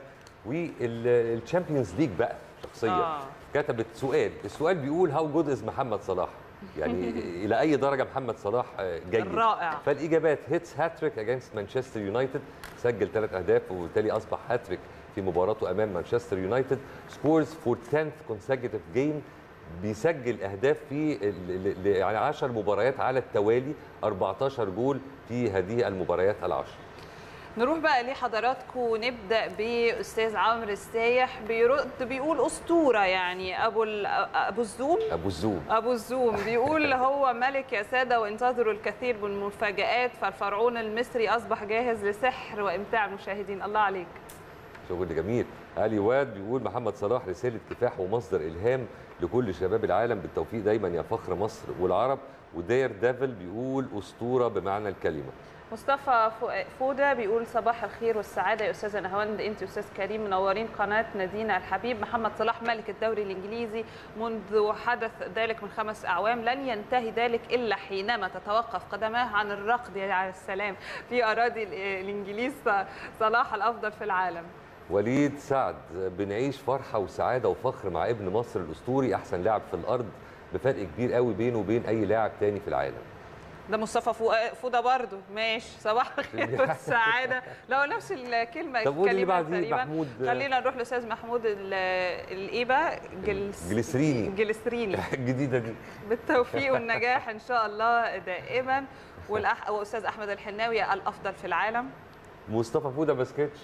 A: والتشامبيونز ليج بقى شخصيا
P: آه.
A: آه. كتبت سؤال السؤال بيقول هاو جود از محمد صلاح يعني الى اي درجه محمد صلاح آه، جيد
P: رائع.
A: فالاجابات هيتس هاتريك اجينست مانشستر يونايتد سجل ثلاث اهداف وبالتالي اصبح هاتريك في مباراته امام مانشستر يونايتد سكورز فور 10th consecutive جيم بيسجل اهداف في ال- ال- ال- يعني 10 مباريات على التوالي 14 جول في هذه المباريات العشر
P: نروح بقى لحضراتكم ونبدا باستاذ عمرو السايح بيرد بيقول اسطوره يعني ابو ال- ابو الزوم
A: ابو الزوم
P: ابو الزوم بيقول هو ملك يا ساده وانتظروا الكثير من المفاجات فالفرعون المصري اصبح جاهز لسحر وامتاع المشاهدين الله عليك
A: شغل جميل علي واد بيقول محمد صلاح رساله كفاح ومصدر الهام لكل شباب العالم بالتوفيق دايما يا فخر مصر والعرب وداير ديفل بيقول اسطوره بمعنى الكلمه
P: مصطفى فو- فوده بيقول صباح الخير والسعاده يا استاذه نهاوند انت استاذ كريم منورين قناه نادينا الحبيب محمد صلاح ملك الدوري الانجليزي منذ حدث ذلك من خمس اعوام لن ينتهي ذلك الا حينما تتوقف قدماه عن الركض يا على السلام في اراضي ال- الانجليز صلاح الافضل في العالم
A: وليد سعد بنعيش فرحه وسعاده وفخر مع ابن مصر الاسطوري احسن لاعب في الارض بفرق كبير قوي بينه وبين اي لاعب تاني في العالم
P: ده مصطفى فو- فوده برضه ماشي صباح الخير والسعاده لو نفس الكلمه
A: طب قولي اللي
P: الكلمات
A: بعديه،
P: تقريبا
A: محمود.
P: خلينا نروح لاستاذ محمود ال- الايه بقى جلس
A: جليسريني
P: جليسريني
A: الجديده دي
P: بالتوفيق والنجاح ان شاء الله دائما والأح... واستاذ احمد الحناوي الافضل في العالم
A: مصطفى فوده بسكتش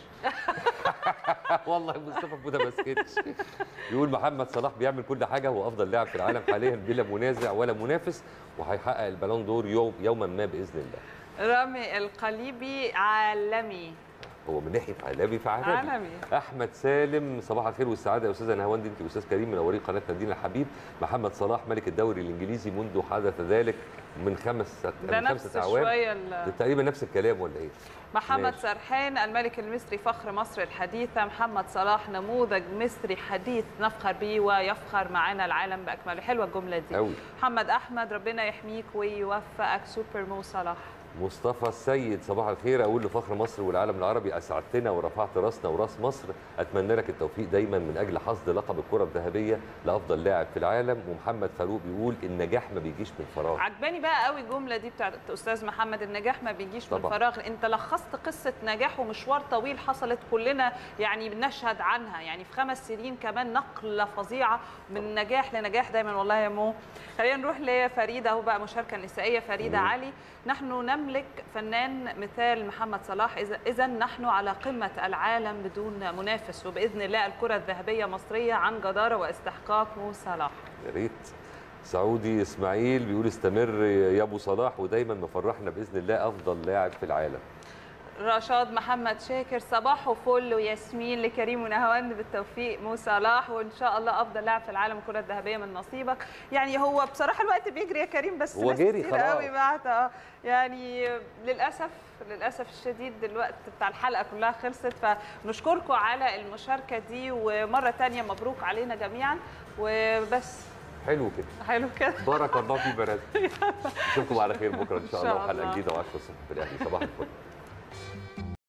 A: والله مصطفى فوده بسكتش يقول محمد صلاح بيعمل كل حاجه هو افضل لاعب في العالم حاليا بلا منازع ولا منافس وهيحقق البالون دور يوم يوما ما باذن الله
P: رامي القليبي عالمي
A: هو من ناحيه عالمي فعالمي
P: عالمي
A: احمد سالم صباح الخير والسعاده يا استاذه نهاوند انت واستاذ كريم منورين قناه نادينا الحبيب محمد صلاح ملك الدوري الانجليزي منذ حدث ذلك من خمس
P: ده
A: من
P: نفس
A: خمسه اعوام
P: شويه ال-
A: ده تقريبا نفس الكلام ولا ايه؟
P: محمد
A: ماشي.
P: سرحان الملك المصري فخر مصر الحديثة محمد صلاح نموذج مصري حديث نفخر به ويفخر معنا العالم بأكمله حلوة الجملة دي
A: أوي.
P: محمد أحمد ربنا يحميك ويوفقك سوبر مو صلاح
A: مصطفى السيد صباح الخير اقول لفخر مصر والعالم العربي اسعدتنا ورفعت راسنا وراس مصر اتمنى لك التوفيق دايما من اجل حصد لقب الكره الذهبيه لافضل لاعب في العالم ومحمد فاروق بيقول النجاح ما بيجيش من فراغ
P: عجباني بقى قوي الجمله دي بتاعت استاذ محمد النجاح ما بيجيش من
A: طبعا.
P: فراغ انت لخصت قصه نجاح ومشوار طويل حصلت كلنا يعني بنشهد عنها يعني في خمس سنين كمان نقله فظيعه من نجاح لنجاح دايما والله يا مو خلينا نروح لفريده اهو بقى مشاركه نسائيه فريده
A: مم.
P: علي نحن نملك فنان مثال محمد صلاح اذا اذا نحن على قمه العالم بدون منافس وباذن الله الكره الذهبيه مصريه عن جداره واستحقاق مو صلاح
A: يا ريت سعودي اسماعيل بيقول استمر يا ابو صلاح ودايما مفرحنا باذن الله افضل لاعب في العالم
P: رشاد محمد شاكر صباح وفل وياسمين لكريم ونهاوند بالتوفيق مو صلاح وان شاء الله افضل لاعب في العالم الكره الذهبيه من نصيبك يعني هو بصراحه الوقت بيجري يا كريم بس
A: هو
P: ناس
A: جري
P: كتير
A: خلاص.
P: قوي بعت اه يعني للاسف للاسف الشديد الوقت بتاع الحلقه كلها خلصت فنشكركم على المشاركه دي ومره تانية مبروك علينا جميعا وبس
A: حلو كده
P: حلو كده
A: بارك الله في بنات اشوفكم على خير بكره ان شاء
P: إن
A: الله
P: شاء
A: وحلقه
P: الله.
A: جديده و10 الصبح في الاهلي صباح الفل